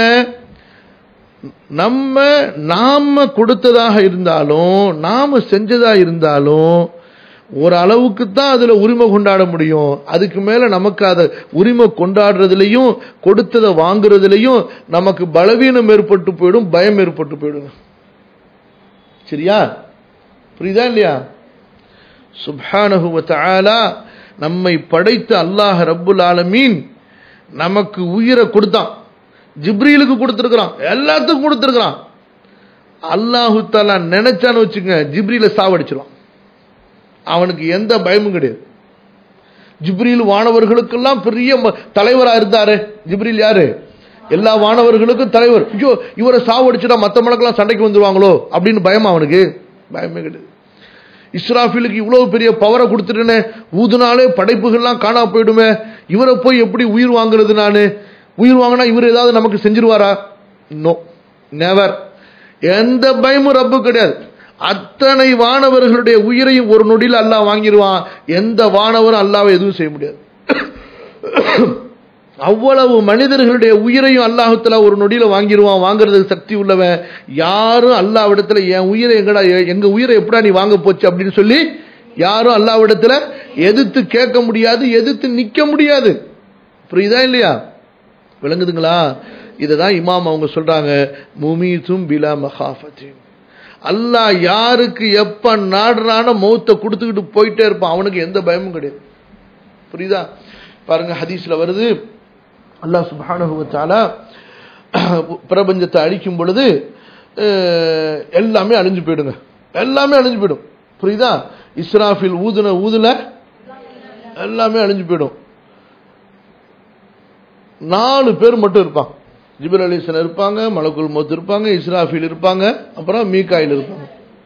நம்ம நாம கொடுத்ததாக இருந்தாலும் நாம செஞ்சதா இருந்தாலும் ஒரு அளவுக்கு தான் அதுல உரிமை கொண்டாட முடியும் அதுக்கு மேல நமக்கு அதை உரிமை கொண்டாடுறதுலயும் கொடுத்ததை வாங்குறதுலயும் நமக்கு பலவீனம் ஏற்பட்டு போயிடும் பயம் ஏற்பட்டு போயிடும் சரியா புரியுதா இல்லையா சுப்ஹானஹு வ தஆலா நம்மை படைத்த அல்லாஹ் ரப்புல் ஆலமீன் நமக்கு உயிரை கொடுத்தான் ஜிப்ரீலுக்கு கொடுத்துருக்கிறான் எல்லாத்துக்கும் கொடுத்துருக்கிறான் அல்லாஹு தாலா நினைச்சான்னு வச்சுங்க ஜிப்ரீல சாவடிச்சிருவான் அவனுக்கு எந்த பயமும் கிடையாது ஜிப்ரீல் வானவர்களுக்கெல்லாம் பெரிய தலைவரா இருந்தாரு ஜிப்ரீல் யாரு எல்லா வானவர்களுக்கும் தலைவர் ஐயோ இவரை சாவடிச்சுட்டா மத்த மலக்கெல்லாம் சண்டைக்கு வந்துருவாங்களோ அப்படின்னு பயமா அவனுக்கு பயமே கிடையாது இஸ்ராஃபிலுக்கு இவ்வளவு பெரிய பவரை கொடுத்துட்டேனே ஊதுனாலே படைப்புகள்லாம் காணா போயிடுமே இவரை போய் எப்படி உயிர் வாங்குறது நானு உயிர் வாங்கினா இவர் ஏதாவது நமக்கு செஞ்சிருவாரா நோ நெவர் எந்த பயமும் ரப்பு கிடையாது அத்தனை வானவர்களுடைய உயிரையும் ஒரு நொடியில் அல்லாஹ் வாங்கிடுவான் எந்த வானவரும் அல்லாவை எதுவும் செய்ய முடியாது அவ்வளவு மனிதர்களுடைய உயிரையும் அல்லாஹத்துல ஒரு நொடியில வாங்கிடுவான் வாங்குறதுக்கு சக்தி உள்ளவன் யாரும் அல்லாவிடத்துல என் உயிரை எங்கடா எங்க உயிரை எப்படா நீ வாங்க போச்சு அப்படின்னு சொல்லி யாரும் அல்லாவிடத்துல எதிர்த்து கேட்க முடியாது எதிர்த்து நிக்க முடியாது புரியுதா இல்லையா விளங்குதுங்களா இததான் இமாம் அவங்க சொல்றாங்க முமீதும் பிலா மகாஃபத்தின் அல்லாஹ் யாருக்கு எப்ப நாடுறான மௌத்த கொடுத்துக்கிட்டு போயிட்டே இருப்பான் அவனுக்கு எந்த பயமும் கிடையாது புரியுதா பாருங்க ஹதீஸ்ல வருது அல்லாஹ் சுபானுவத்தால பிரபஞ்சத்தை அழிக்கும் பொழுது எல்லாமே அழிஞ்சு போயிடுங்க எல்லாமே அழிஞ்சு போயிடும் புரியுதா இஸ்ராஃபில் ஊதுன ஊதுல எல்லாமே அழிஞ்சு போயிடும் நாலு பேர் மட்டும் இருப்பான் ஜிபர் அலிசன் இருப்பாங்க மலக்குல் மோத் இருப்பாங்க இஸ்ராஃபில் இருப்பாங்க அப்புறம் மீகாயில் இருப்பாங்க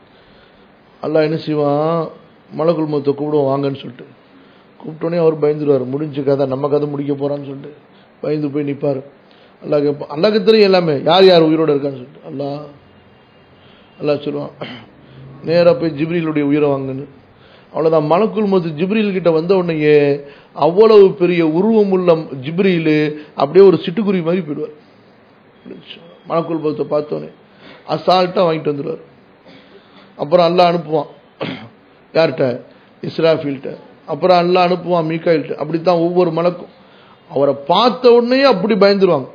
அல்லாஹ் என்ன செய்வான் மலக்குல் மோத்தை கூப்பிடுவோம் வாங்கன்னு சொல்லிட்டு கூப்பிட்டோன்னே அவர் பயந்துருவார் முடிஞ்சு கதை நம்ம கதை முடிக்க போறான்னு சொல்லிட்டு பயந்து போய் நிற்பார் அல்லா கேட்பான் அல்லாக்கு தெரியும் எல்லாமே யார் யார் உயிரோட இருக்கான்னு சொல்லிட்டு அல்லா அல்லா சொல்லுவான் நேராக போய் ஜிப்ரீலுடைய உயிரை வாங்குன்னு அவ்வளோதான் மலக்குள் மோத்து ஜிப்ரீல் கிட்ட வந்த உடனேயே அவ்வளவு பெரிய உருவம் உள்ள ஜிப்ரீலு அப்படியே ஒரு சிட்டுக்குருவி மாதிரி போயிடுவார் மலக்குள் மோத்தை பார்த்தோன்னே அசால்ட்டாக வாங்கிட்டு வந்துடுவார் அப்புறம் அல்லா அனுப்புவான் யார்கிட்ட இஸ்ராஃபீல்கிட்ட அப்புறம் அல்லா அனுப்புவான் மீக்காயில்கிட்ட அப்படித்தான் ஒவ்வொரு மலக்கும் அவரை பார்த்த உடனே அப்படி பயந்துருவாங்க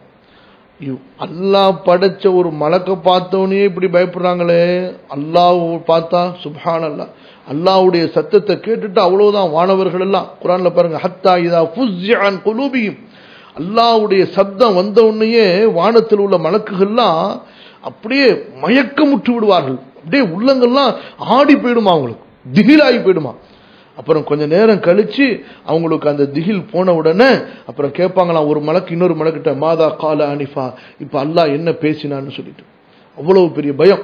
அல்லாஹ் படைச்ச ஒரு மலக்க பார்த்த உடனே இப்படி பயப்படுறாங்களே அல்லாஹ் பார்த்தா சுபான் அல்லா அல்லாவுடைய சத்தத்தை கேட்டுட்டு அவ்வளவுதான் வானவர்கள் எல்லாம் குரான்ல பாருங்க ஹத்தா இதா புஸ்யான் குலூபியும் அல்லாவுடைய சத்தம் வந்த உடனேயே வானத்தில் உள்ள மலக்குகள்லாம் அப்படியே மயக்கமுற்று விடுவார்கள் அப்படியே உள்ளங்கள்லாம் ஆடி போயிடுமா அவங்களுக்கு திகிலாகி போயிடுமா அப்புறம் கொஞ்ச நேரம் கழிச்சு அவங்களுக்கு அந்த திகில் போன உடனே அப்புறம் கேட்பாங்களாம் ஒரு மலக்கு இன்னொரு மலக்கிட்ட மாதா கால அனிஃபா இப்ப அல்லாஹ் என்ன பேசினான்னு சொல்லிட்டு அவ்வளவு பெரிய பயம்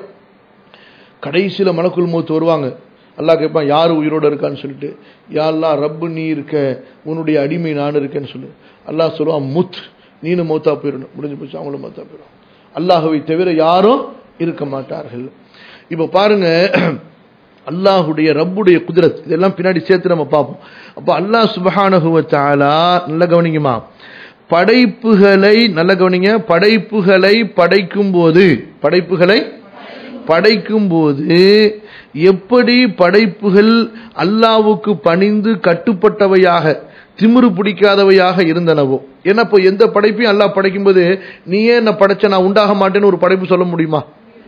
கடைசியில மலக்குள் மூத்து வருவாங்க அல்லாஹ் கேட்பான் யாரு உயிரோட இருக்கான்னு சொல்லிட்டு யாரெல்லாம் ரப்பு நீ இருக்க உன்னுடைய அடிமை நான் இருக்கேன்னு சொல்லு அல்லாஹ் சொல்லுவான் முத் நீனும் மௌத்தா போயிடணும் முடிஞ்சு போச்சு அவங்களும் மௌத்தா போயிடும் அல்லாஹவை தவிர யாரும் இருக்க மாட்டார்கள் இப்ப பாருங்க அல்லாஹுடைய ரப்புடைய குதிரத் இதெல்லாம் பின்னாடி சேர்த்து நம்ம பார்ப்போம் அப்போ அல்லாஹ் சுபஹானகுவத்தாலா நல்ல கவனிங்கம்மா படைப்புகளை நல்ல கவனிங்க படைப்புகளை படைக்கும் போது படைப்புகளை படைக்கும் போது எப்படி படைப்புகள் அல்லாவுக்கு பணிந்து கட்டுப்பட்டவையாக திமிரு பிடிக்காதவையாக இருந்தனவோ ஏன்னா இப்போ எந்த படைப்பையும் அல்லாஹ் படைக்கும் போது நீயே என்ன படைச்ச நான் உண்டாக மாட்டேன்னு ஒரு படைப்பு சொல்ல முடியுமா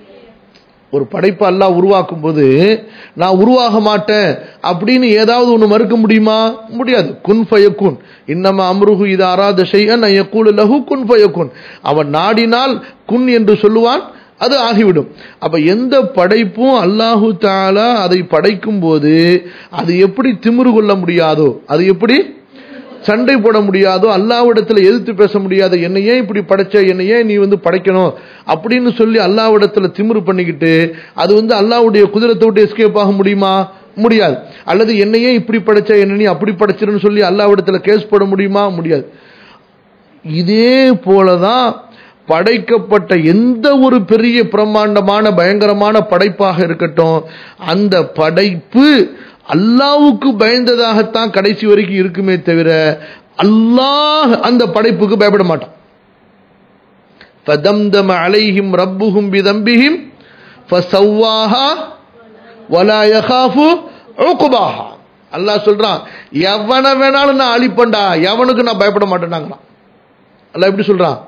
ஒரு படைப்பு அல்லாஹ் உருவாக்கும் போது நான் உருவாக மாட்டேன் அப்படின்னு ஏதாவது ஒன்று மறுக்க முடியுமா முடியாது குன் ஃபயக்குன் இன்னம அம்ருஹு இது அராத செய்யன் லஹு குன் ஃபயக்குன் அவன் நாடினால் குன் என்று சொல்லுவான் அது ஆகிவிடும் அப்ப எந்த படைப்பும் அல்லாஹு தாலா அதை படைக்கும் போது அது எப்படி திமிரு கொள்ள முடியாதோ அது எப்படி சண்டை போட முடியாதோ அல்லாவிடத்துல எதிர்த்து பேச முடியாத என்னை ஏன் இப்படி படைச்ச என்னை ஏன் நீ வந்து படைக்கணும் அப்படின்னு சொல்லி அல்லாவிடத்துல திமிரு பண்ணிக்கிட்டு அது வந்து அல்லாவுடைய குதிரத்தை விட்டு எஸ்கேப் ஆக முடியுமா முடியாது அல்லது என்னையே இப்படி படைச்ச என்ன நீ அப்படி படைச்சிருன்னு சொல்லி அல்லாவிடத்துல கேஸ் போட முடியுமா முடியாது இதே போலதான் படைக்கப்பட்ட எந்த ஒரு பெரிய பிரம்மாண்டமான பயங்கரமான படைப்பாக இருக்கட்டும் அந்த படைப்பு அல்லாவுக்கு பயந்ததாகத்தான் கடைசி வரைக்கும் இருக்குமே தவிர அல்லாஹ் அந்த படைப்புக்கு பயப்பட மாட்டான் فدمدم عليهم ربهم بذنبهم فسواها ولا يخاف عقباها அல்லாஹ் சொல்றான் எவனை வேணாலும் நான் அழிப்பேன்டா எவனுக்கு நான் பயப்பட மாட்டேனாங்களாம் அல்லாஹ் எப்படி சொல்றான்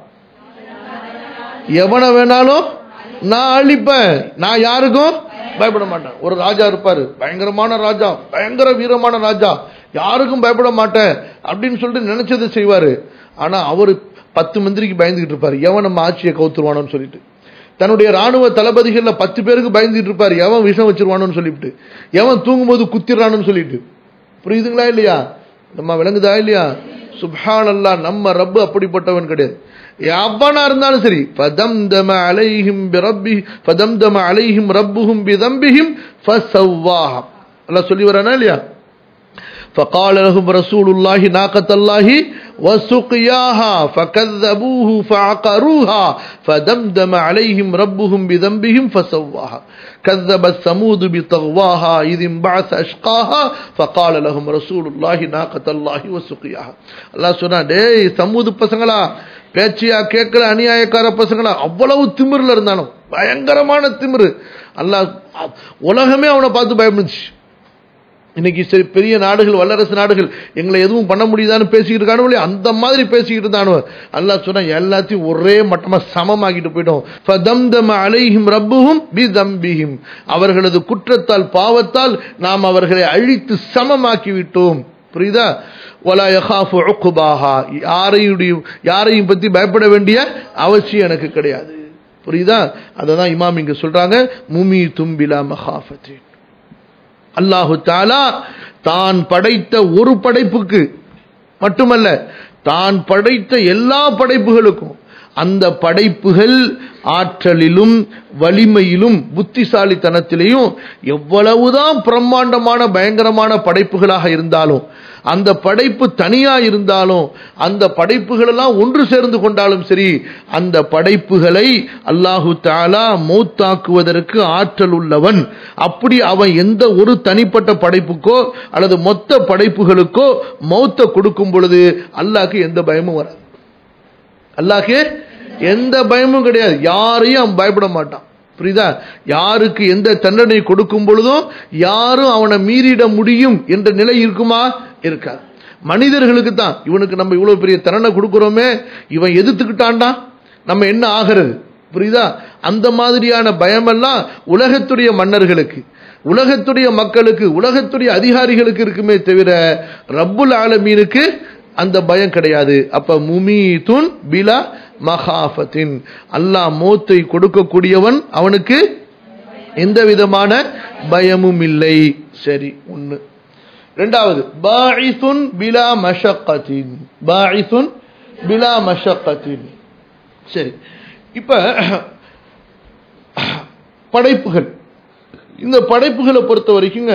எவனை வேணாலும் நான் அழிப்பேன் நான் யாருக்கும் பயப்பட மாட்டேன் ஒரு ராஜா இருப்பாரு பயங்கரமான ராஜா பயங்கர வீரமான ராஜா யாருக்கும் பயப்பட மாட்டேன் அப்படின்னு சொல்லிட்டு நினைச்சதை செய்வாரு ஆனா அவரு பத்து மந்திரிக்கு பயந்துகிட்டு இருப்பாரு எவன் நம்ம ஆட்சியை கவுத்துருவானோன்னு சொல்லிட்டு தன்னுடைய ராணுவ தளபதிகள்ல பத்து பேருக்கு பயந்துகிட்டு இருப்பாரு எவன் விஷம் வச்சிருவானோன்னு சொல்லிட்டு எவன் தூங்கும்போது குத்திடுறான்னு சொல்லிட்டு புரியுதுங்களா இல்லையா நம்ம விளங்குதா இல்லையா சுப்ஹான் அல்லா நம்ம ரப்பு அப்படிப்பட்டவன் கிடையாது எவனா இருந்தாலும் சரி ஃபதம்தம அலைஹிம் பிரப்பி ஃபதம்தம அலைஹிம் ரப்புஹும் பிதம்பிஹிம் ஃபஸவ்வாஹா அல்லாஹ் சொல்லி வரானா இல்லையா فقال لهم رسول الله ناقة الله وسقياها فكذبوه فعقروها فدمدم عليهم ربهم بذنبهم فسواها كذبت ثمود بطغواها إذ انبعث أشقاها فقال لهم رسول الله ناقة الله وسقياها الله சொன்னா டேய் சமூது பசங்களா பேச்சியா கேட்கல அநியாயக்கார பசங்களா அவ்வளவு திமிர்ல இருந்தானோ பயங்கரமான திமிரு அல்லாஹ் உலகமே அவனை பார்த்து பயப்படுச்சு இன்னைக்கு சரி பெரிய நாடுகள் வல்லரசு நாடுகள் எங்களை எதுவும் பண்ண முடியுதான்னு பேசிக்கிட்டு இருக்கானோ அந்த மாதிரி பேசிக்கிட்டு இருந்தானோ அல்லா சொன்னா எல்லாத்தையும் ஒரே மட்டமா சமமாக்கிட்டு போயிட்டோம் ஃபதம்தம அலைஹிம் ரப்புஹும் பிதம்பிஹிம் அவர்களது குற்றத்தால் பாவத்தால் நாம் அவர்களை அழித்து சமமாக்கி விட்டோம் புரியுதா ஒலா யஹாஃபு உக்குபாஹா யாரையும் யாரையும் பத்தி பயப்பட வேண்டிய அவசியம் எனக்கு கிடையாது புரியுதா அததான் இமாம் இங்க சொல்றாங்க முமி தும்பிலா மஹாஃபத்தின் அல்லாஹு தாலா தான் படைத்த ஒரு படைப்புக்கு மட்டுமல்ல தான் படைத்த எல்லா படைப்புகளுக்கும் அந்த படைப்புகள் ஆற்றலிலும் வலிமையிலும் புத்திசாலித்தனத்திலையும் எவ்வளவுதான் பிரம்மாண்டமான பயங்கரமான படைப்புகளாக இருந்தாலும் அந்த படைப்பு தனியா இருந்தாலும் அந்த படைப்புகள் எல்லாம் ஒன்று சேர்ந்து கொண்டாலும் சரி அந்த படைப்புகளை அல்லாஹு தாலா மௌத்தாக்குவதற்கு ஆற்றல் உள்ளவன் அப்படி அவன் எந்த ஒரு தனிப்பட்ட படைப்புக்கோ அல்லது மொத்த படைப்புகளுக்கோ மௌத்த கொடுக்கும் பொழுது அல்லாஹ்க்கு எந்த பயமும் வராது அல்லாஹ்க்கு எந்த பயமும் கிடையாது யாரையும் அவன் பயப்பட மாட்டான் புரியுதா யாருக்கு எந்த தண்டனை கொடுக்கும் பொழுதும் யாரும் அவனை மீறிட முடியும் என்ற நிலை இருக்குமா இருக்காது மனிதர்களுக்கு தான் இவனுக்கு நம்ம இவ்வளவு பெரிய தண்டனை கொடுக்கிறோமே இவன் எதிர்த்துக்கிட்டான்டா நம்ம என்ன ஆகிறது புரியுதா அந்த மாதிரியான பயமெல்லாம் உலகத்துடைய மன்னர்களுக்கு உலகத்துடைய மக்களுக்கு உலகத்துடைய அதிகாரிகளுக்கு இருக்குமே தவிர ரப்புல் ஆலமீனுக்கு அந்த பயம் கிடையாது அப்ப முமீதுன் பிலா மகாஃபத்தின் அல்லாஹ் மோத்தை கொடுக்கக்கூடியவன் அவனுக்கு எந்த விதமான பயமும் இல்லை சரி ஒண்ணு ரெண்டாவது பாஇசுன் பிலா மஷக்கத்தின் பாஇசுன் பிலா மஷக்கத்தின் சரி இப்ப படைப்புகள் இந்த படைப்புகளை பொறுத்த வரைக்குங்க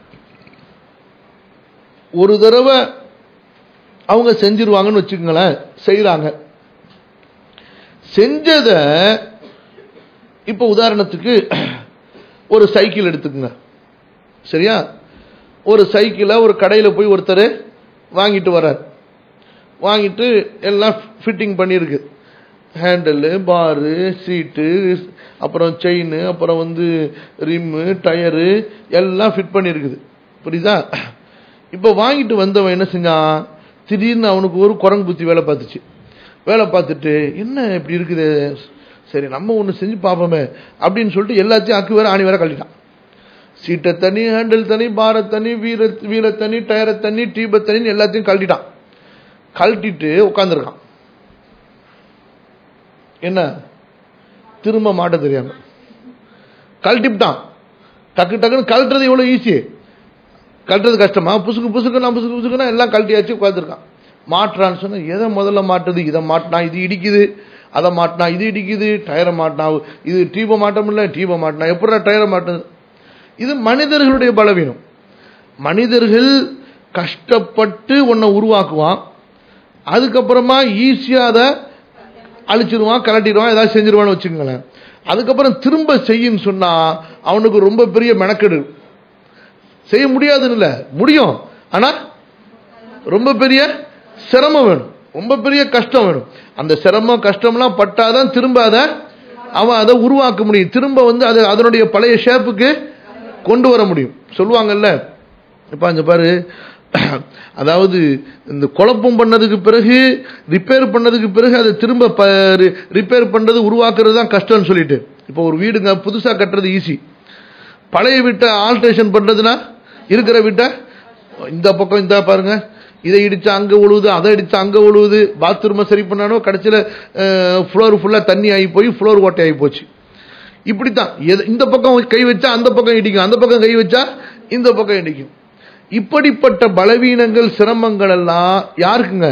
ஒரு தடவை அவங்க செஞ்சிருவாங்கன்னு வச்சுக்கோங்களேன் செய்யறாங்க செஞ்சத இப்ப உதாரணத்துக்கு ஒரு சைக்கிள் எடுத்துக்கோங்க சரியா ஒரு சைக்கிளை ஒரு கடையில் போய் ஒருத்தர் வாங்கிட்டு வர்றார் வாங்கிட்டு எல்லாம் ஃபிட்டிங் பண்ணியிருக்கு ஹேண்டில் பாரு சீட்டு அப்புறம் செயின் அப்புறம் வந்து ரிம்மு டயரு எல்லாம் ஃபிட் பண்ணியிருக்குது புரியுதா இப்போ வாங்கிட்டு வந்தவன் என்ன செஞ்சான் திடீர்னு அவனுக்கு ஒரு குரங்கு புத்தி வேலை பார்த்துச்சு வேலை பார்த்துட்டு என்ன இப்படி இருக்குது சரி நம்ம ஒன்று செஞ்சு பார்ப்போமே அப்படின்னு சொல்லிட்டு எல்லாத்தையும் அக்கு வேற ஆணி வேற கழட்டிட்டான் சீட்டை தனி ஹேண்டில் தனி பார தனி வீர வீர தனி டயரை தனி டீபை தனின்னு எல்லாத்தையும் கழட்டிட்டான் கழட்டிட்டு உட்காந்துருக்கான் என்ன திரும்ப மாட்ட தெரியாம கழட்டிவிட்டான் டக்கு டக்குன்னு கழட்டுறது எவ்வளோ ஈஸி கழட்டுறது கஷ்டமா புசுக்கு புசுக்கு நான் புசுக்கு புசுக்குன்னா எல்லாம் கழட்டியாச்சு உட்காந்துருக்கான் மாட்டுறான்னு சொன்னா எதை முதல்ல மாட்டுது இதை மாட்டினா இது இடிக்குது அதை மாட்டினா இது இடிக்குது டயரை மாட்டினா இது டீபை மாட்ட முடியல டீபை மாட்டினா எப்படா டயரை மாட்டுது இது மனிதர்களுடைய பலவீனம் மனிதர்கள் கஷ்டப்பட்டு உன்னை உருவாக்குவான் அதுக்கப்புறமா ஈஸியாக அதை அழிச்சிருவான் கலட்டிடுவான் ஏதாவது செஞ்சிருவான்னு வச்சுக்கோங்களேன் அதுக்கப்புறம் திரும்ப செய்யுன்னு சொன்னா அவனுக்கு ரொம்ப பெரிய மெனக்கெடு செய்ய முடியாதுன்னு இல்லை முடியும் ஆனா ரொம்ப பெரிய சிரமம் வேணும் ரொம்ப பெரிய கஷ்டம் வேணும் அந்த சிரமம் கஷ்டம்லாம் பட்டாதான் திரும்ப அதை அவன் அதை உருவாக்க முடியும் திரும்ப வந்து அதை அதனுடைய பழைய ஷேப்புக்கு கொண்டு வர முடியும் சொல்லுவாங்கல்ல இப்ப அங்க பாரு அதாவது இந்த குழப்பம் பண்ணதுக்கு பிறகு ரிப்பேர் பண்ணதுக்கு பிறகு அதை திரும்ப ரிப்பேர் பண்றது உருவாக்குறது தான் கஷ்டம்னு சொல்லிட்டு இப்போ ஒரு வீடுங்க புதுசா கட்டுறது ஈஸி பழைய வீட்டை ஆல்ட்ரேஷன் பண்றதுனா இருக்கிற வீட்டை இந்த பக்கம் இந்த பாருங்க இதை இடிச்சா அங்க உழுவுது அதை இடிச்சா அங்க உழுவுது பாத்ரூமை சரி பண்ணானோ கடைசியில் ஃப்ளோர் ஃபுல்லா தண்ணி ஆகி போய் ஃப்ளோர் ஓட்டை ஆகி போச்சு இப்படித்தான் இந்த பக்கம் கை வச்சா அந்த பக்கம் இடிக்கும் அந்த பக்கம் கை வச்சா இந்த பக்கம் இடிக்கும் இப்படிப்பட்ட பலவீனங்கள் சிரமங்கள் எல்லாம் யாருக்குங்க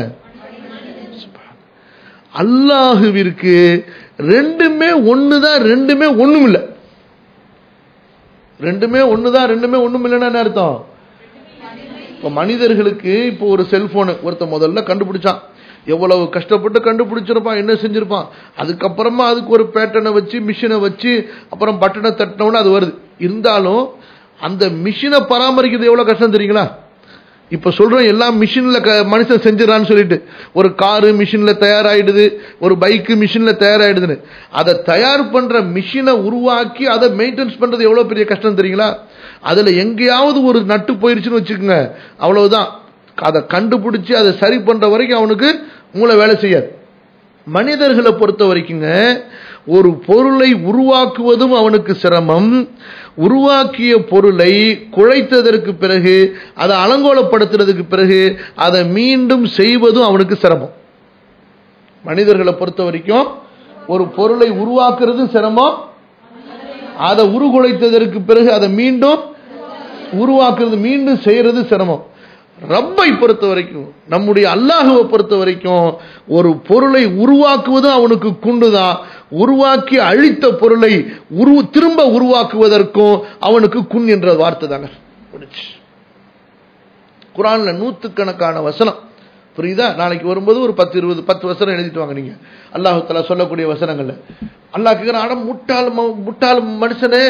அல்லாஹுவிற்கு ரெண்டுமே ஒண்ணுதான் ரெண்டுமே ஒண்ணும் இல்லை ரெண்டுமே ஒண்ணுதான் ரெண்டுமே ஒண்ணும் இல்லைன்னா என்ன அர்த்தம் இப்ப மனிதர்களுக்கு இப்போ ஒரு செல்போனு ஒருத்த முதல்ல கண்டுபிடிச்சான் எவ்வளவு கஷ்டப்பட்டு கண்டுபிடிச்சிருப்பான் என்ன செஞ்சிருப்பான் அதுக்கப்புறமா அதுக்கு ஒரு பேட்டனை வச்சு மிஷினை வச்சு அப்புறம் பட்டனை தட்டினோன்னு அது வருது இருந்தாலும் அந்த மிஷினை பராமரிக்கிறது எவ்வளவு கஷ்டம் தெரியுங்களா இப்ப சொல்றோம் எல்லாம் மிஷின்ல மனுஷன் செஞ்சிடறான்னு சொல்லிட்டு ஒரு காரு மிஷின்ல தயாராயிடுது ஒரு பைக்கு மிஷின்ல தயாராயிடுதுன்னு அதை தயார் பண்ற மிஷினை உருவாக்கி அதை மெயின்டெனன்ஸ் பண்றது எவ்வளவு பெரிய கஷ்டம் தெரியுங்களா அதுல எங்கேயாவது ஒரு நட்டு போயிருச்சுன்னு வச்சுக்கோங்க அவ்வளவுதான் அதை கண்டுபிடிச்சு அதை சரி பண்ற வரைக்கும் அவனுக்கு மூளை வேலை செய்யாது மனிதர்களை பொறுத்த வரைக்குங்க ஒரு பொருளை உருவாக்குவதும் அவனுக்கு சிரமம் உருவாக்கிய பொருளை குழைத்ததற்கு பிறகு அதை அலங்கோலப்படுத்துறதுக்கு பிறகு அதை மீண்டும் செய்வதும் அவனுக்கு சிரமம் மனிதர்களை பொறுத்த வரைக்கும் ஒரு பொருளை உருவாக்குறது சிரமம் அதை உருகுலைத்ததற்கு பிறகு அதை மீண்டும் உருவாக்குறது மீண்டும் செய்யறது சிரமம் ரப்பை பொறுத்த வரைக்கும் நம்முடைய அல்லாஹுவை பொறுத்த வரைக்கும் ஒரு பொருளை உருவாக்குவதும் அவனுக்கு குண்டுதான் உருவாக்கி அழித்த பொருளை உரு திரும்ப உருவாக்குவதற்கும் அவனுக்கு குன் என்ற வார்த்தை தாங்க குரான்ல நூத்துக்கணக்கான வசனம் புரியுதா நாளைக்கு வரும்போது ஒரு பத்து இருபது பத்து வசனம் எழுதிட்டு வாங்க நீங்க அல்லாஹு தலா சொல்லக்கூடிய வசனங்கள்ல அல்லாஹ் கேட்கிற ஆனா முட்டாள் முட்டாள் மனுஷனே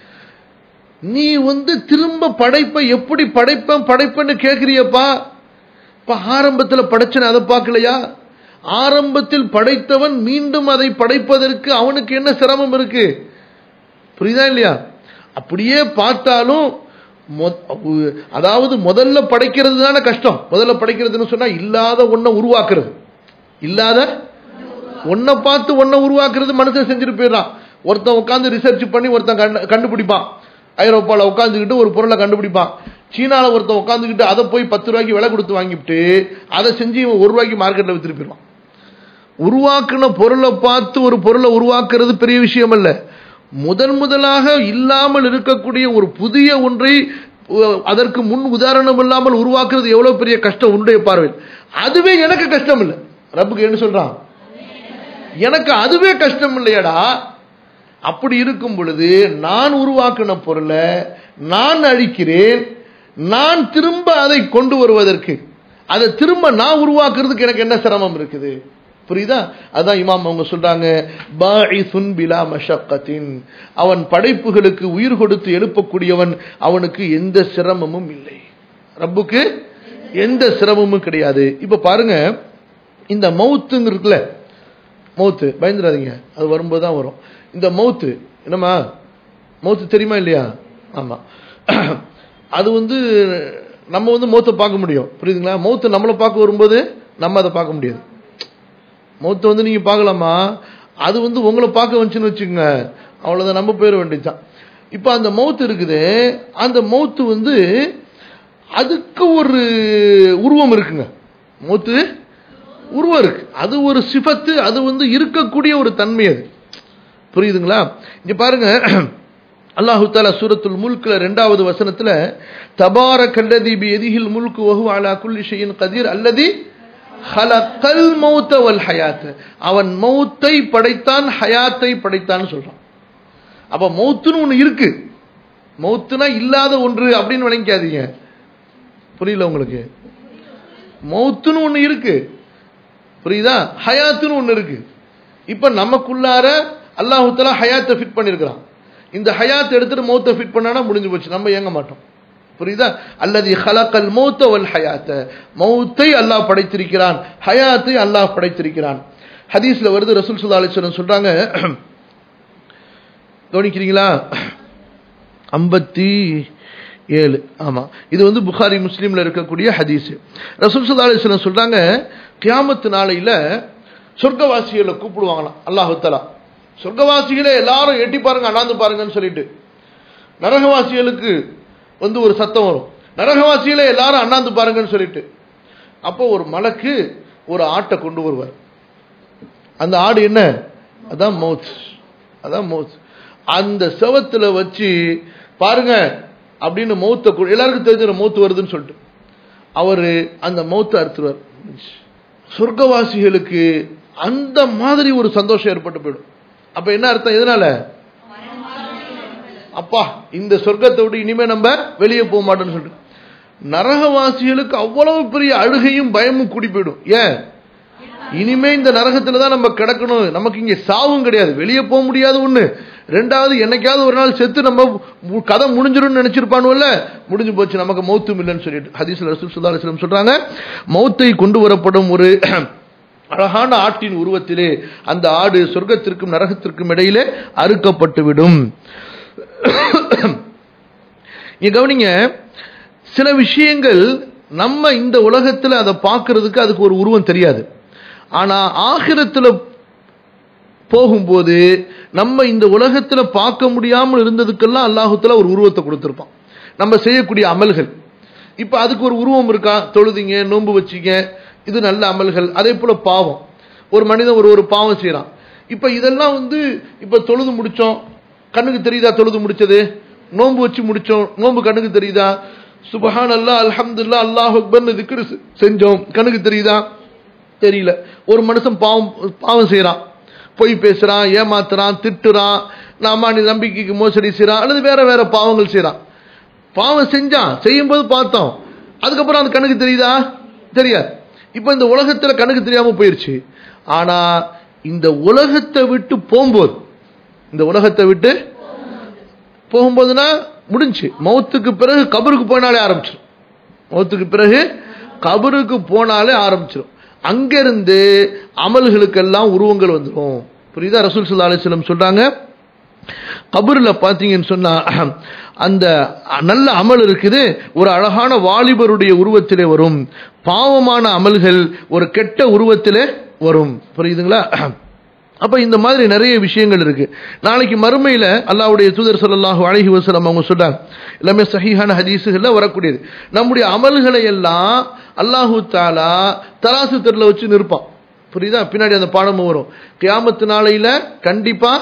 நீ வந்து திரும்ப படைப்பை எப்படி படைப்பேன் படைப்பேன்னு கேட்கிறியப்பா இப்ப ஆரம்பத்தில் படைச்சன அதை பார்க்கலையா ஆரம்பத்தில் படைத்தவன் மீண்டும் அதை படைப்பதற்கு அவனுக்கு என்ன சிரமம் இருக்கு புரியுதா இல்லையா அப்படியே பார்த்தாலும் அதாவது முதல்ல படைக்கிறது தானே கஷ்டம் முதல்ல படைக்கிறதுன்னு சொன்னா இல்லாத ஒன்ன உருவாக்குறது இல்லாத ஒன்ன பார்த்து ஒன்ன உருவாக்குறது மனுஷன் செஞ்சுட்டு போயிடறான் ஒருத்தன் உட்காந்து ரிசர்ச் பண்ணி ஒருத்தன் கண்டுபிடிப்பான் ஐரோப்பாவில் உட்காந்துக்கிட்டு ஒரு பொருளை கண்டுபிடிப்பான் சீனாவில் ஒருத்தன் உட்காந்துக்கிட்டு அதை போய் பத்து ரூபாய்க்கு விலை கொடுத்து வாங்கிவிட்டு அதை செஞ்சு இவன் ஒரு ரூபாய்க்கு மார்க்கெட்டில் வித்துட்டு போயிடுவான் உருவாக்குன பொருளை பார்த்து ஒரு பொருளை உருவாக்குறது பெரிய விஷயம் அல்ல முதன் முதலாக இல்லாமல் இருக்கக்கூடிய ஒரு புதிய ஒன்றை அதற்கு முன் உதாரணம் இல்லாமல் உருவாக்குறது எவ்வளவு பெரிய கஷ்டம் உன்னுடைய பார்வையில் அதுவே எனக்கு கஷ்டம் இல்லை ரப்புக்கு என்ன சொல்றான் எனக்கு அதுவே கஷ்டம் இல்லையடா அப்படி இருக்கும் பொழுது நான் உருவாக்கின பொருளை நான் அழிக்கிறேன் நான் திரும்ப அதை கொண்டு வருவதற்கு அதை திரும்ப நான் உருவாக்குறதுக்கு எனக்கு என்ன சிரமம் இருக்குது புரியுதா அதான் இமாம் அவங்க சொல்றாங்க பாஇசுன் பிலா மஷக்கத்தின் அவன் படைப்புகளுக்கு உயிர் கொடுத்து எழுப்பக்கூடியவன் அவனுக்கு எந்த சிரமமும் இல்லை ரப்புக்கு எந்த சிரமமும் கிடையாது இப்ப பாருங்க இந்த மவுத்துங்க இருக்குல்ல மவுத்து பயந்துடாதீங்க அது வரும்போது தான் வரும் இந்த மவுத்து என்னம்மா மவுத்து தெரியுமா இல்லையா ஆமா அது வந்து நம்ம வந்து மௌத்தை பார்க்க முடியும் புரியுதுங்களா மௌத்து நம்மளை பார்க்க வரும்போது நம்ம அதை பார்க்க முடியாது மௌத்தை வந்து நீங்க பார்க்கலாமா அது வந்து உங்களை பார்க்க வந்துச்சுன்னு வச்சுக்கோங்க அவ்வளவுதான் நம்ம போயிட வேண்டியதுதான் இப்ப அந்த மௌத்து இருக்குது அந்த மௌத்து வந்து அதுக்கு ஒரு உருவம் இருக்குங்க மௌத்து உருவம் இருக்கு அது ஒரு சிபத்து அது வந்து இருக்கக்கூடிய ஒரு தன்மை அது புரியுதுங்களா இங்க பாருங்க அல்லாஹு தாலா சூரத்துல் முல்க்ல ரெண்டாவது வசனத்துல தபார கல்லதி பி எதிகில் முல்கு வஹு அலா குல்லி ஷையின் கதீர் அல்லதி ஹலக்கல் மௌத்த வல் ஹயாத் அவன் மௌத்தை படைத்தான் ஹயாத்தை படைத்தான் சொல்றான் அப்ப மௌத்துன்னு ஒண்ணு இருக்கு மௌத்துனா இல்லாத ஒன்று அப்படின்னு நினைக்காதீங்க புரியல உங்களுக்கு மௌத்துன்னு ஒண்ணு இருக்கு புரியுதா ஹயாத்துன்னு ஒண்ணு இருக்கு இப்ப நமக்குள்ளார அல்லாஹு தலா ஹயாத்தை ஃபிட் பண்ணிருக்கிறான் இந்த ஹயாத் எடுத்துட்டு மௌத்தை ஃபிட் பண்ணானா முடிஞ்சு போச்சு நம்ம ஏங்க மாட்டோம் புரியுதா அல்லது ஹலக்கல் மௌத்த வல் ஹயாத்த மௌத்தை அல்லாஹ் படைத்திருக்கிறான் ஹயாத்தை அல்லாஹ் படைத்திருக்கிறான் ஹதீஸ்ல வருது ரசூல் சுல்லா அலிஸ்வரன் சொல்றாங்க கவனிக்கிறீங்களா ஐம்பத்தி ஏழு ஆமா இது வந்து புகாரி முஸ்லீம்ல இருக்கக்கூடிய ஹதீஸ் ரசூல் சுல்லா அலிஸ்வரன் சொல்றாங்க கியாமத்து நாளையில சொர்க்கவாசிகளை கூப்பிடுவாங்களாம் அல்லாஹு தலா சொர்க்கவாசிகளே எல்லாரும் எட்டி பாருங்க அண்ணாந்து பாருங்கன்னு சொல்லிட்டு நரகவாசிகளுக்கு வந்து ஒரு சத்தம் வரும் நரகவாசிகளே எல்லாரும் அண்ணாந்து பாருங்கன்னு சொல்லிட்டு அப்போ ஒரு மலக்கு ஒரு ஆட்டை கொண்டு வருவார் அந்த ஆடு என்ன அதான் மவுத் அதான் மவுத் அந்த செவத்துல வச்சு பாருங்க அப்படின்னு மௌத்த எல்லாருக்கும் தெரிஞ்ச மௌத்து வருதுன்னு சொல்லிட்டு அவரு அந்த மௌத்தை அறுத்துருவார் சொர்க்கவாசிகளுக்கு அந்த மாதிரி ஒரு சந்தோஷம் ஏற்பட்டு போயிடும் அப்ப என்ன அர்த்தம் எதனால அப்பா இந்த சொர்க்கத்தை விட்டு இனிமே நம்ம வெளியே போக மாட்டோம்னு சொல்லிட்டு நரகவாசிகளுக்கு அவ்வளவு பெரிய அழுகையும் பயமும் கூடி போயிடும் ஏன் இனிமே இந்த நரகத்துல தான் நம்ம கிடக்கணும் நமக்கு இங்க சாவும் கிடையாது வெளியே போக முடியாது ஒண்ணு ரெண்டாவது என்னைக்காவது ஒரு நாள் செத்து நம்ம கதை முடிஞ்சிடும் நினைச்சிருப்பானுல்ல முடிஞ்சு போச்சு நமக்கு மௌத்தும் இல்லைன்னு சொல்லிட்டு ஹதீஸ் ரசூல் சுல்லா அலிஸ்லம் சொல்றாங்க மௌத்தை கொண்டு வரப்படும் ஒரு அழகான ஆட்டின் உருவத்திலே அந்த ஆடு சொர்க்கத்திற்கும் நரகத்திற்கும் இடையிலே அறுக்கப்பட்டுவிடும் கவனிங்க சில விஷயங்கள் நம்ம இந்த உலகத்தில் அதை பார்க்கறதுக்கு அதுக்கு ஒரு உருவம் தெரியாது ஆனா ஆகிரத்தில் போகும்போது நம்ம இந்த உலகத்தில் பார்க்க முடியாமல் இருந்ததுக்கெல்லாம் அல்லாஹுத்துல ஒரு உருவத்தை கொடுத்துருப்பான் நம்ம செய்யக்கூடிய அமல்கள் இப்ப அதுக்கு ஒரு உருவம் இருக்கா தொழுதிங்க நோன்பு வச்சிங்க இது நல்ல அமல்கள் அதே போல பாவம் ஒரு மனிதன் ஒரு ஒரு பாவம் செய்யறான் இப்ப இதெல்லாம் வந்து இப்ப தொழுது முடிச்சோம் கண்ணுக்கு தெரியுதா தொழுது முடிச்சது நோன்பு வச்சு முடிச்சோம் நோன்பு கண்ணுக்கு தெரியுதா சுபஹான் அல்லா அல்ஹம்துல்லா அல்லாஹ் அக்பர்னு திக்ரு செஞ்சோம் கண்ணுக்கு தெரியுதா தெரியல ஒரு மனுஷன் பாவம் பாவம் செய்யறான் பொய் பேசுறான் ஏமாத்துறான் திட்டுறான் நாம நீ நம்பிக்கைக்கு மோசடி செய்யறான் அல்லது வேற வேற பாவங்கள் செய்யறான் பாவம் செஞ்சான் செய்யும் போது பார்த்தோம் அதுக்கப்புறம் அந்த கண்ணுக்கு தெரியுதா தெரியாது இப்ப இந்த உலகத்துல கண்ணுக்கு தெரியாம போயிருச்சு ஆனா இந்த உலகத்தை விட்டு போகும்போது இந்த உலகத்தை விட்டு போகும்போதுனா முடிஞ்சு மௌத்துக்கு பிறகு கபருக்கு போனாலே ஆரம்பிச்சிடும் மௌத்துக்கு பிறகு கபருக்கு போனாலே ஆரம்பிச்சிடும் அங்கிருந்து அமல்களுக்கெல்லாம் உருவங்கள் வந்துடும் புரியுதா ரசூல் சுல்லா அலிஸ்லம் சொல்றாங்க கபூரில் பார்த்தீங்கன்னு சொன்னா அந்த நல்ல அமல் இருக்குது ஒரு அழகான வாலிபருடைய உருவத்திலே வரும் பாவமான அமல்கள் ஒரு கெட்ட உருவத்திலே வரும் புரியுதுங்களா அப்ப இந்த மாதிரி நிறைய விஷயங்கள் இருக்கு நாளைக்கு மறுமையில அல்லாவுடைய தூதர் சொல்லல்லாஹு அழகி வசலம் அவங்க சொல்றாங்க எல்லாமே சஹிஹான ஹதீஸுகள்ல வரக்கூடியது நம்முடைய அமல்களை எல்லாம் அல்லாஹு தாலா தராசு தெருல வச்சு நிற்பான் புரியுதா பின்னாடி அந்த பாடமும் வரும் கியாமத்து நாளையில கண்டிப்பா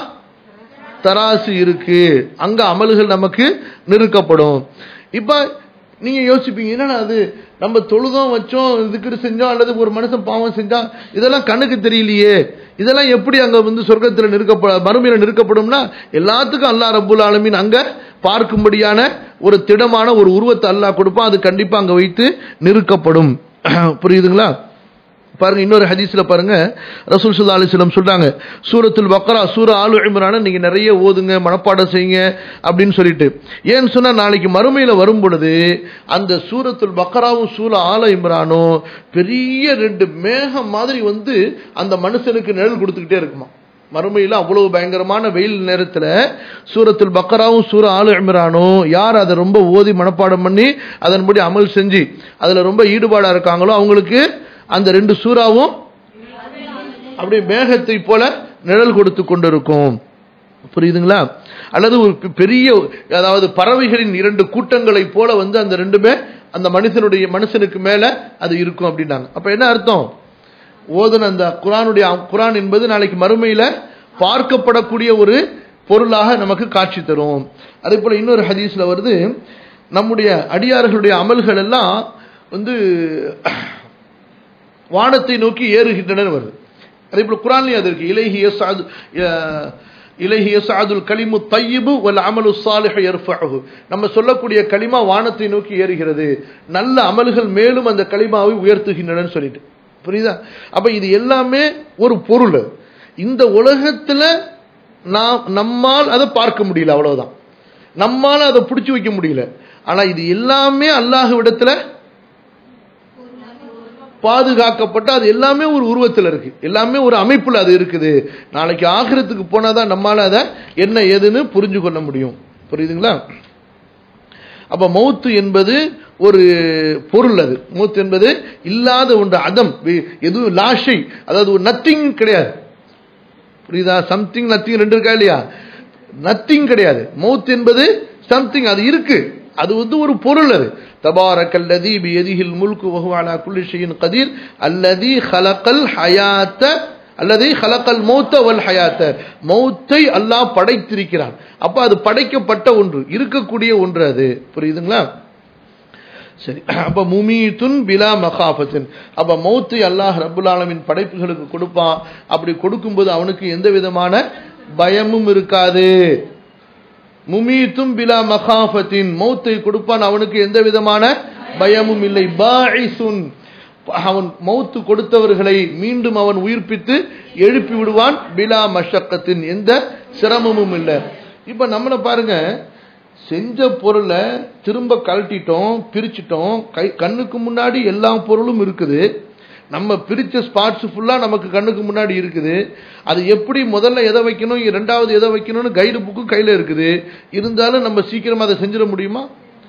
தராசு இருக்கு அங்க அமல்கள் நமக்கு நிறுக்கப்படும் இப்ப நீங்க யோசிப்பீங்க என்னன்னா அது நம்ம தொழுதோம் வச்சோம் இதுக்கு செஞ்சோம் அல்லது ஒரு மனுஷன் பாவம் செஞ்சான் இதெல்லாம் கண்ணுக்கு தெரியலையே இதெல்லாம் எப்படி அங்க வந்து சொர்க்கத்தில் நிற்கப்பட மறுமையில நிற்கப்படும்னா எல்லாத்துக்கும் அல்லா ரபுல் ஆலமின் அங்க பார்க்கும்படியான ஒரு திடமான ஒரு உருவத்தை அல்லாஹ் கொடுப்பான் அது கண்டிப்பா அங்க வைத்து நிறுக்கப்படும் புரியுதுங்களா பாருங்க இன்னொரு ஹதீஸ்ல பாருங்க ரசூல் சுல்லா அலிஸ்லம் சொல்றாங்க சூரத்துல் பக்ரா சூர ஆலு இம்ரான நீங்க நிறைய ஓதுங்க மனப்பாடம் செய்யுங்க அப்படின்னு சொல்லிட்டு ஏன்னு சொன்னா நாளைக்கு மறுமையில வரும் பொழுது அந்த சூரத்துல் பக்ராவும் சூர ஆல இம்ரானும் பெரிய ரெண்டு மேகம் மாதிரி வந்து அந்த மனுஷனுக்கு நிழல் கொடுத்துக்கிட்டே இருக்குமா மறுமையில் அவ்வளவு பயங்கரமான வெயில் நேரத்தில் சூரத்துல் பக்கராவும் சூர ஆலு இம்ரானும் யார் அதை ரொம்ப ஓதி மனப்பாடம் பண்ணி அதன்படி அமல் செஞ்சு அதில் ரொம்ப ஈடுபாடாக இருக்காங்களோ அவங்களுக்கு அந்த ரெண்டு சூறாவும் அப்படியே மேகத்தை போல நிழல் கொடுத்து கொண்டிருக்கும் புரியுதுங்களா அல்லது ஒரு பெரிய அதாவது பறவைகளின் இரண்டு கூட்டங்களை போல வந்து அந்த ரெண்டுமே அந்த மனுஷனுடைய மனுஷனுக்கு மேல அது இருக்கும் அப்படின்னாங்க அப்ப என்ன அர்த்தம் ஓதன அந்த குரானுடைய குரான் என்பது நாளைக்கு மறுமையில பார்க்கப்படக்கூடிய ஒரு பொருளாக நமக்கு காட்சி தரும் அதே போல இன்னொரு ஹதீஸ்ல வருது நம்முடைய அடியார்களுடைய அமல்கள் எல்லாம் வந்து வானத்தை நோக்கி ஏறுகின்றன வருது அதே போல குரான்லயும் அது இருக்கு இலைஹி யஸ்அது இலைஹி யஸ்அதுல் கலிமு தய்யிபு வல் அமலு ஸாலிஹு யர்ஃபஉஹு நம்ம சொல்லக்கூடிய கலிமா வானத்தை நோக்கி ஏறுகிறது நல்ல அமல்கள் மேலும் அந்த கலிமாவை உயர்த்துகின்றன சொல்லிட்டு புரியுதா அப்ப இது எல்லாமே ஒரு பொருள் இந்த உலகத்துல நாம் நம்மால் அதை பார்க்க முடியல அவ்வளவுதான் நம்மால அதை பிடிச்சு வைக்க முடியல ஆனா இது எல்லாமே அல்லாஹ்விடத்துல பாதுகாக்கப்பட்டு அது எல்லாமே ஒரு உருவத்தில் இருக்கு எல்லாமே ஒரு அமைப்புல அது இருக்குது நாளைக்கு ஆகிரத்துக்கு போனாதான் நம்மால அதை என்ன ஏதுன்னு புரிஞ்சு கொள்ள முடியும் புரியுதுங்களா அப்ப மௌத்து என்பது ஒரு பொருள் அது மௌத்து என்பது இல்லாத ஒன்று அதம் எதுவும் லாஷை அதாவது ஒரு நத்திங் கிடையாது புரியுதா சம்திங் நத்திங் ரெண்டு இருக்கா இல்லையா நத்திங் கிடையாது மவுத் என்பது சம்திங் அது இருக்கு அது வந்து ஒரு பொருள் அது தபாரக் அல்லதி பியதிஹில் முல்கு வஹு அலா குல்லி ஷைஇன் கதீர் அல்லதி ஹலகல் ஹயாத்த அல்லது ஹலக்கல் மௌத்த வல் ஹயாத்த மௌத்தை அல்லாஹ் படைத்திருக்கிறான் அப்ப அது படைக்கப்பட்ட ஒன்று இருக்கக்கூடிய ஒன்று அது புரியுதுங்களா சரி அப்ப முமீத்துன் பிலா மகாஃபத்தின் அப்ப மௌத்தை அல்லாஹ் ரபுல் ஆலமின் படைப்புகளுக்கு கொடுப்பான் அப்படி கொடுக்கும்போது அவனுக்கு எந்த விதமான பயமும் இருக்காது முமீத்தும் பிலா மகாஃபத்தின் மௌத்தை கொடுப்பான் அவனுக்கு எந்த விதமான பயமும் இல்லை பாஇசுன் அவன் மௌத்து கொடுத்தவர்களை மீண்டும் அவன் உயிர்ப்பித்து எழுப்பி விடுவான் பிலா மஷக்கத்தின் எந்த சிரமமும் இல்லை இப்ப நம்மள பாருங்க செஞ்ச பொருளை திரும்ப கழட்டிட்டோம் பிரிச்சிட்டோம் கை கண்ணுக்கு முன்னாடி எல்லா பொருளும் இருக்குது நம்ம பிரிச்ச ஸ்பாட்ஸ் ஃபுல்லா நமக்கு கண்ணுக்கு முன்னாடி இருக்குது அது எப்படி முதல்ல எதை வைக்கணும் ரெண்டாவது எதை வைக்கணும்னு கைடு புக்கும் கையில இருக்குது இருந்தாலும் நம்ம சீக்கிரமா அதை செஞ்சிட முடியுமா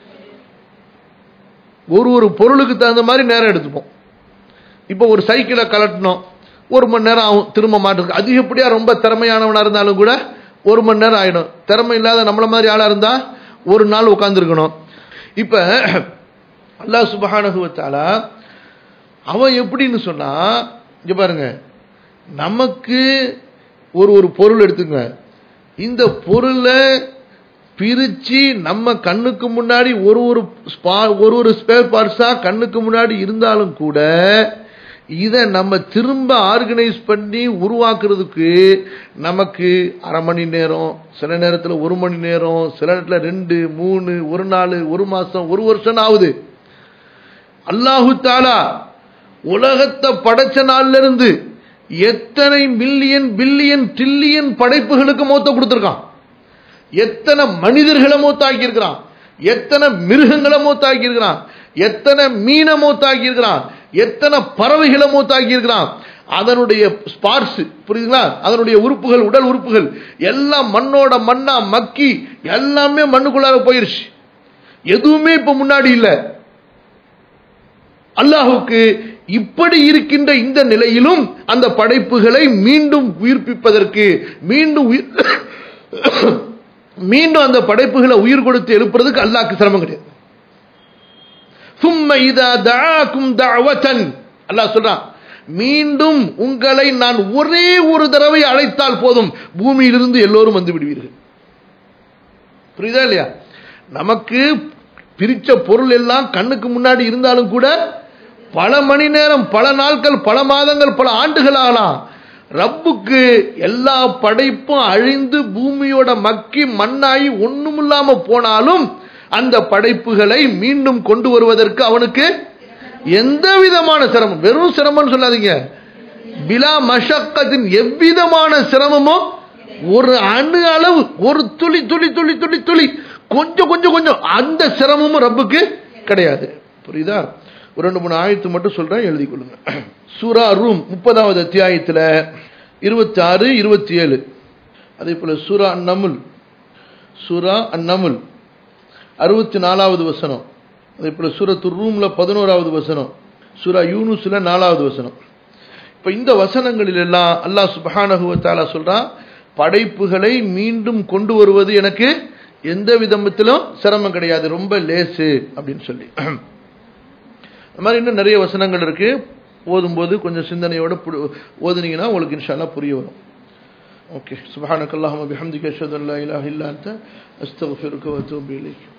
ஒரு ஒரு பொருளுக்கு தகுந்த மாதிரி நேரம் எடுத்துப்போம் இப்போ ஒரு சைக்கிளை கலட்டணும் ஒரு மணி நேரம் ஆகும் திரும்ப மாட்டுக்கு அதிகப்படியா ரொம்ப திறமையானவனா இருந்தாலும் கூட ஒரு மணி நேரம் ஆயிடும் திறமை இல்லாத நம்மள மாதிரி ஆளா இருந்தா ஒரு நாள் உட்காந்துருக்கணும் இப்ப அல்லாஹ் சுபஹானகுவத்தாலா அவன் எப்படின்னு சொன்னா இங்க பாருங்க நமக்கு ஒரு ஒரு பொருள் எடுத்துங்க இந்த பொருளை பிரிச்சு நம்ம கண்ணுக்கு முன்னாடி ஒரு ஒரு ஒரு ஒரு ஸ்பேர் பார்ட்ஸா கண்ணுக்கு முன்னாடி இருந்தாலும் கூட இதை நம்ம திரும்ப ஆர்கனைஸ் பண்ணி உருவாக்குறதுக்கு நமக்கு அரை மணி நேரம் சில நேரத்தில் ஒரு மணி நேரம் சில நேரத்தில் ரெண்டு மூணு ஒரு நாள் ஒரு மாசம் ஒரு வருஷம் ஆகுது அல்லாஹு தாலா உலகத்தை படைச்ச நாள்ல இருந்து எத்தனை மில்லியன் பில்லியன் ட்ரில்லியன் படைப்புகளுக்கு மூத்த கொடுத்திருக்கான் எத்தனை மனிதர்களை மூத்தாக்கி இருக்கிறான் எத்தனை மிருகங்களை மூத்தாக்கி இருக்கிறான் எத்தனை மீனை மூத்தாக்கி இருக்கிறான் எத்தனை பறவைகளை மூத்தாக்கி இருக்கிறான் அதனுடைய ஸ்பார்ட்ஸ் புரியுதுங்களா அதனுடைய உறுப்புகள் உடல் உறுப்புகள் எல்லாம் மண்ணோட மண்ணா மக்கி எல்லாமே மண்ணுக்குள்ளார போயிருச்சு எதுவுமே இப்ப முன்னாடி இல்ல அல்லாஹுக்கு இப்படி இருக்கின்ற இந்த நிலையிலும் அந்த படைப்புகளை மீண்டும் உயிர்ப்பிப்பதற்கு மீண்டும் மீண்டும் அந்த படைப்புகளை உயிர் கொடுத்து எழுப்புறதுக்கு அல்லாஹ்க்கு சிரமம் கிடையாது சும்ம இதா தஆக்கும் தஅவதன் அல்லாஹ் சொல்றான் மீண்டும் உங்களை நான் ஒரே ஒரு தடவை அழைத்தால் போதும் பூமியிலிருந்து எல்லோரும் வந்து விடுவீர்கள் புரியுதா இல்லையா நமக்கு பிரிச்ச பொருள் எல்லாம் கண்ணுக்கு முன்னாடி இருந்தாலும் கூட பல மணி நேரம் பல நாட்கள் பல மாதங்கள் பல ஆண்டுகள் ஆகலாம் ரப்புக்கு எல்லா படைப்பும் அழிந்து பூமியோட மக்கி மண்ணாகி ஒண்ணுமில்லாம போனாலும் அந்த படைப்புகளை மீண்டும் கொண்டு வருவதற்கு அவனுக்கு எந்த விதமான சிரமம் வெறும் சிரமம் சொல்லாதீங்க பிலா மஷக்கத்தின் எவ்விதமான சிரமமும் ஒரு அணு அளவு ஒரு துளி துளி துளி துளி துளி கொஞ்சம் கொஞ்சம் கொஞ்சம் அந்த சிரமமும் ரப்புக்கு கிடையாது புரியுதா ஒரு ரெண்டு மூணு ஆயத்து மட்டும் சொல்றேன் எழுதி கொள்ளுங்க சூரா ரூம் முப்பதாவது அத்தியாயத்துல இருபத்தி ஆறு இருபத்தி ஏழு அதே போல சூரா அந்நமுல் சூரா அந்நமுல் அறுபத்தி நாலாவது வசனம் அதே போல சூரத்து ரூம்ல பதினோராவது வசனம் சூரா யூனுஸ்ல நாலாவது வசனம் இப்ப இந்த வசனங்களில் எல்லாம் அல்லாஹ் சுபஹானஹுவத்தாலா சொல்றான் படைப்புகளை மீண்டும் கொண்டு வருவது எனக்கு எந்த விதத்திலும் சிரமம் கிடையாது ரொம்ப லேசு அப்படின்னு சொல்லி அது மாதிரி இன்னும் நிறைய வசனங்கள் இருக்கு ஓதும்போது கொஞ்சம் சிந்தனையோட ஓதுனீங்கன்னா உங்களுக்கு இன்ஷால்லா புரிய வரும் ஓகே சுபஹானக்கல்லாஹும்ம பிஹம்திக அஷ்ஹது அன் லா இலாஹா இல்லா அன்த அஸ்தக்ஃபிருக்க வ அத்தூபு இலைக்